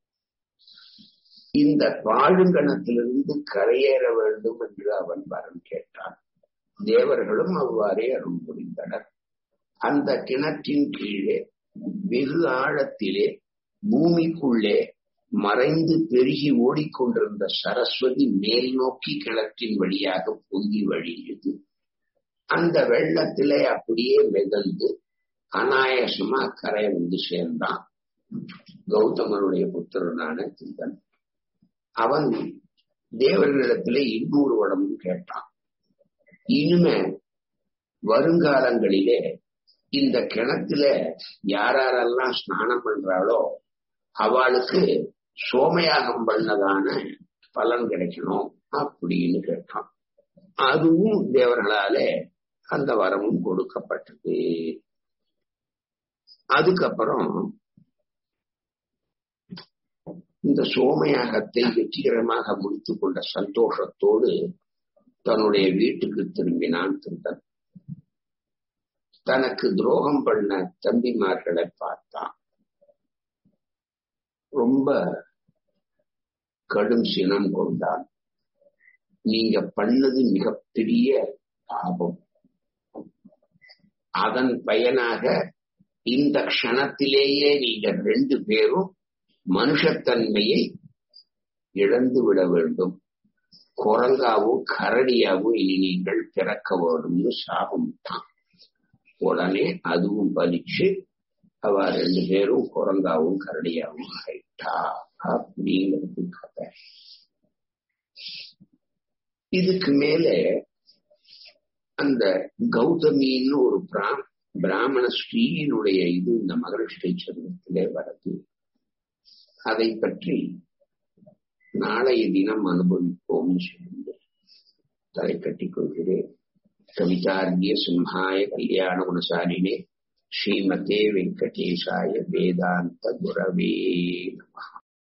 இந்த பாழுங்கணத்திலிருந்து கரையேற வேண்டும் என்று அவன் வரம் கேட்டான் தேவர்களும் அவ்வாறே அருள் புரிந்தனர் அந்த கிணற்றின் கீழே வெகு ஆழத்திலே பூமிக்குள்ளே மறைந்து பெருகி ஓடிக்கொண்டிருந்த சரஸ்வதி மேல் நோக்கி கிணற்றின் வழியாக பொங்கி வழியுது அந்த வெள்ளத்திலே அப்படியே மிதந்து அனாயசமா கரை வந்து சேர்ந்தான் கௌதமனுடைய புத்திரனான தீதன் அவன் தேவர்களிடத்திலே இன்னொரு வடமும் கேட்டான் இனிமே வருங்காலங்களிலே இந்த கிணத்துல யாரெல்லாம் ஸ்நானம் பண்றாளோ அவளுக்கு சோமயாகம் பண்ணதான பலன் கிடைக்கணும் அப்படின்னு கேட்டான் அதுவும் தேவர்களாலே அந்த வரமும் கொடுக்கப்பட்டது அதுக்கப்புறம் இந்த சோமயாகத்தை வெற்றிகரமாக முடித்துக் கொண்ட சந்தோஷத்தோடு தன்னுடைய வீட்டுக்கு திரும்பினான் திருடன் தனக்கு துரோகம் பண்ண தம்பிமார்களை பார்த்தான் ரொம்ப கடும் சினம் கொண்டான் நீங்க பண்ணது மிகப்பெரிய பாபம் அதன் பயனாக இந்த க்ஷணத்திலேயே நீங்க ரெண்டு பேரும் மனுஷத்தன்மையை இழந்து விட வேண்டும் குரங்காவும் கரடியாவும் இனி நீங்கள் பிறக்க வேணும்னு சாபம் தான் உடனே அதுவும் பலிச்சு அவ ரெண்டு பேரும் குரங்காவும் கரடியாவும் ஆயிட்டா அப்படிங்கிறது கதை இதுக்கு மேல அந்த கௌதமின்னு ஒரு பிராம் பிராமண ஸ்ரீயினுடைய இது இந்த மகரிஷ்டை சர்மத்திலே வருது அதை பற்றி நாளைய தினம் அனுபவிப்போம் சொல்லி தலை கட்டிக் கொள்கிறேன் கவிதார்கிய சிம்ஹாய கல்யாண குணசாலினே ஸ்ரீமதே வெங்கடேஷாய வேதாந்த குரவே நம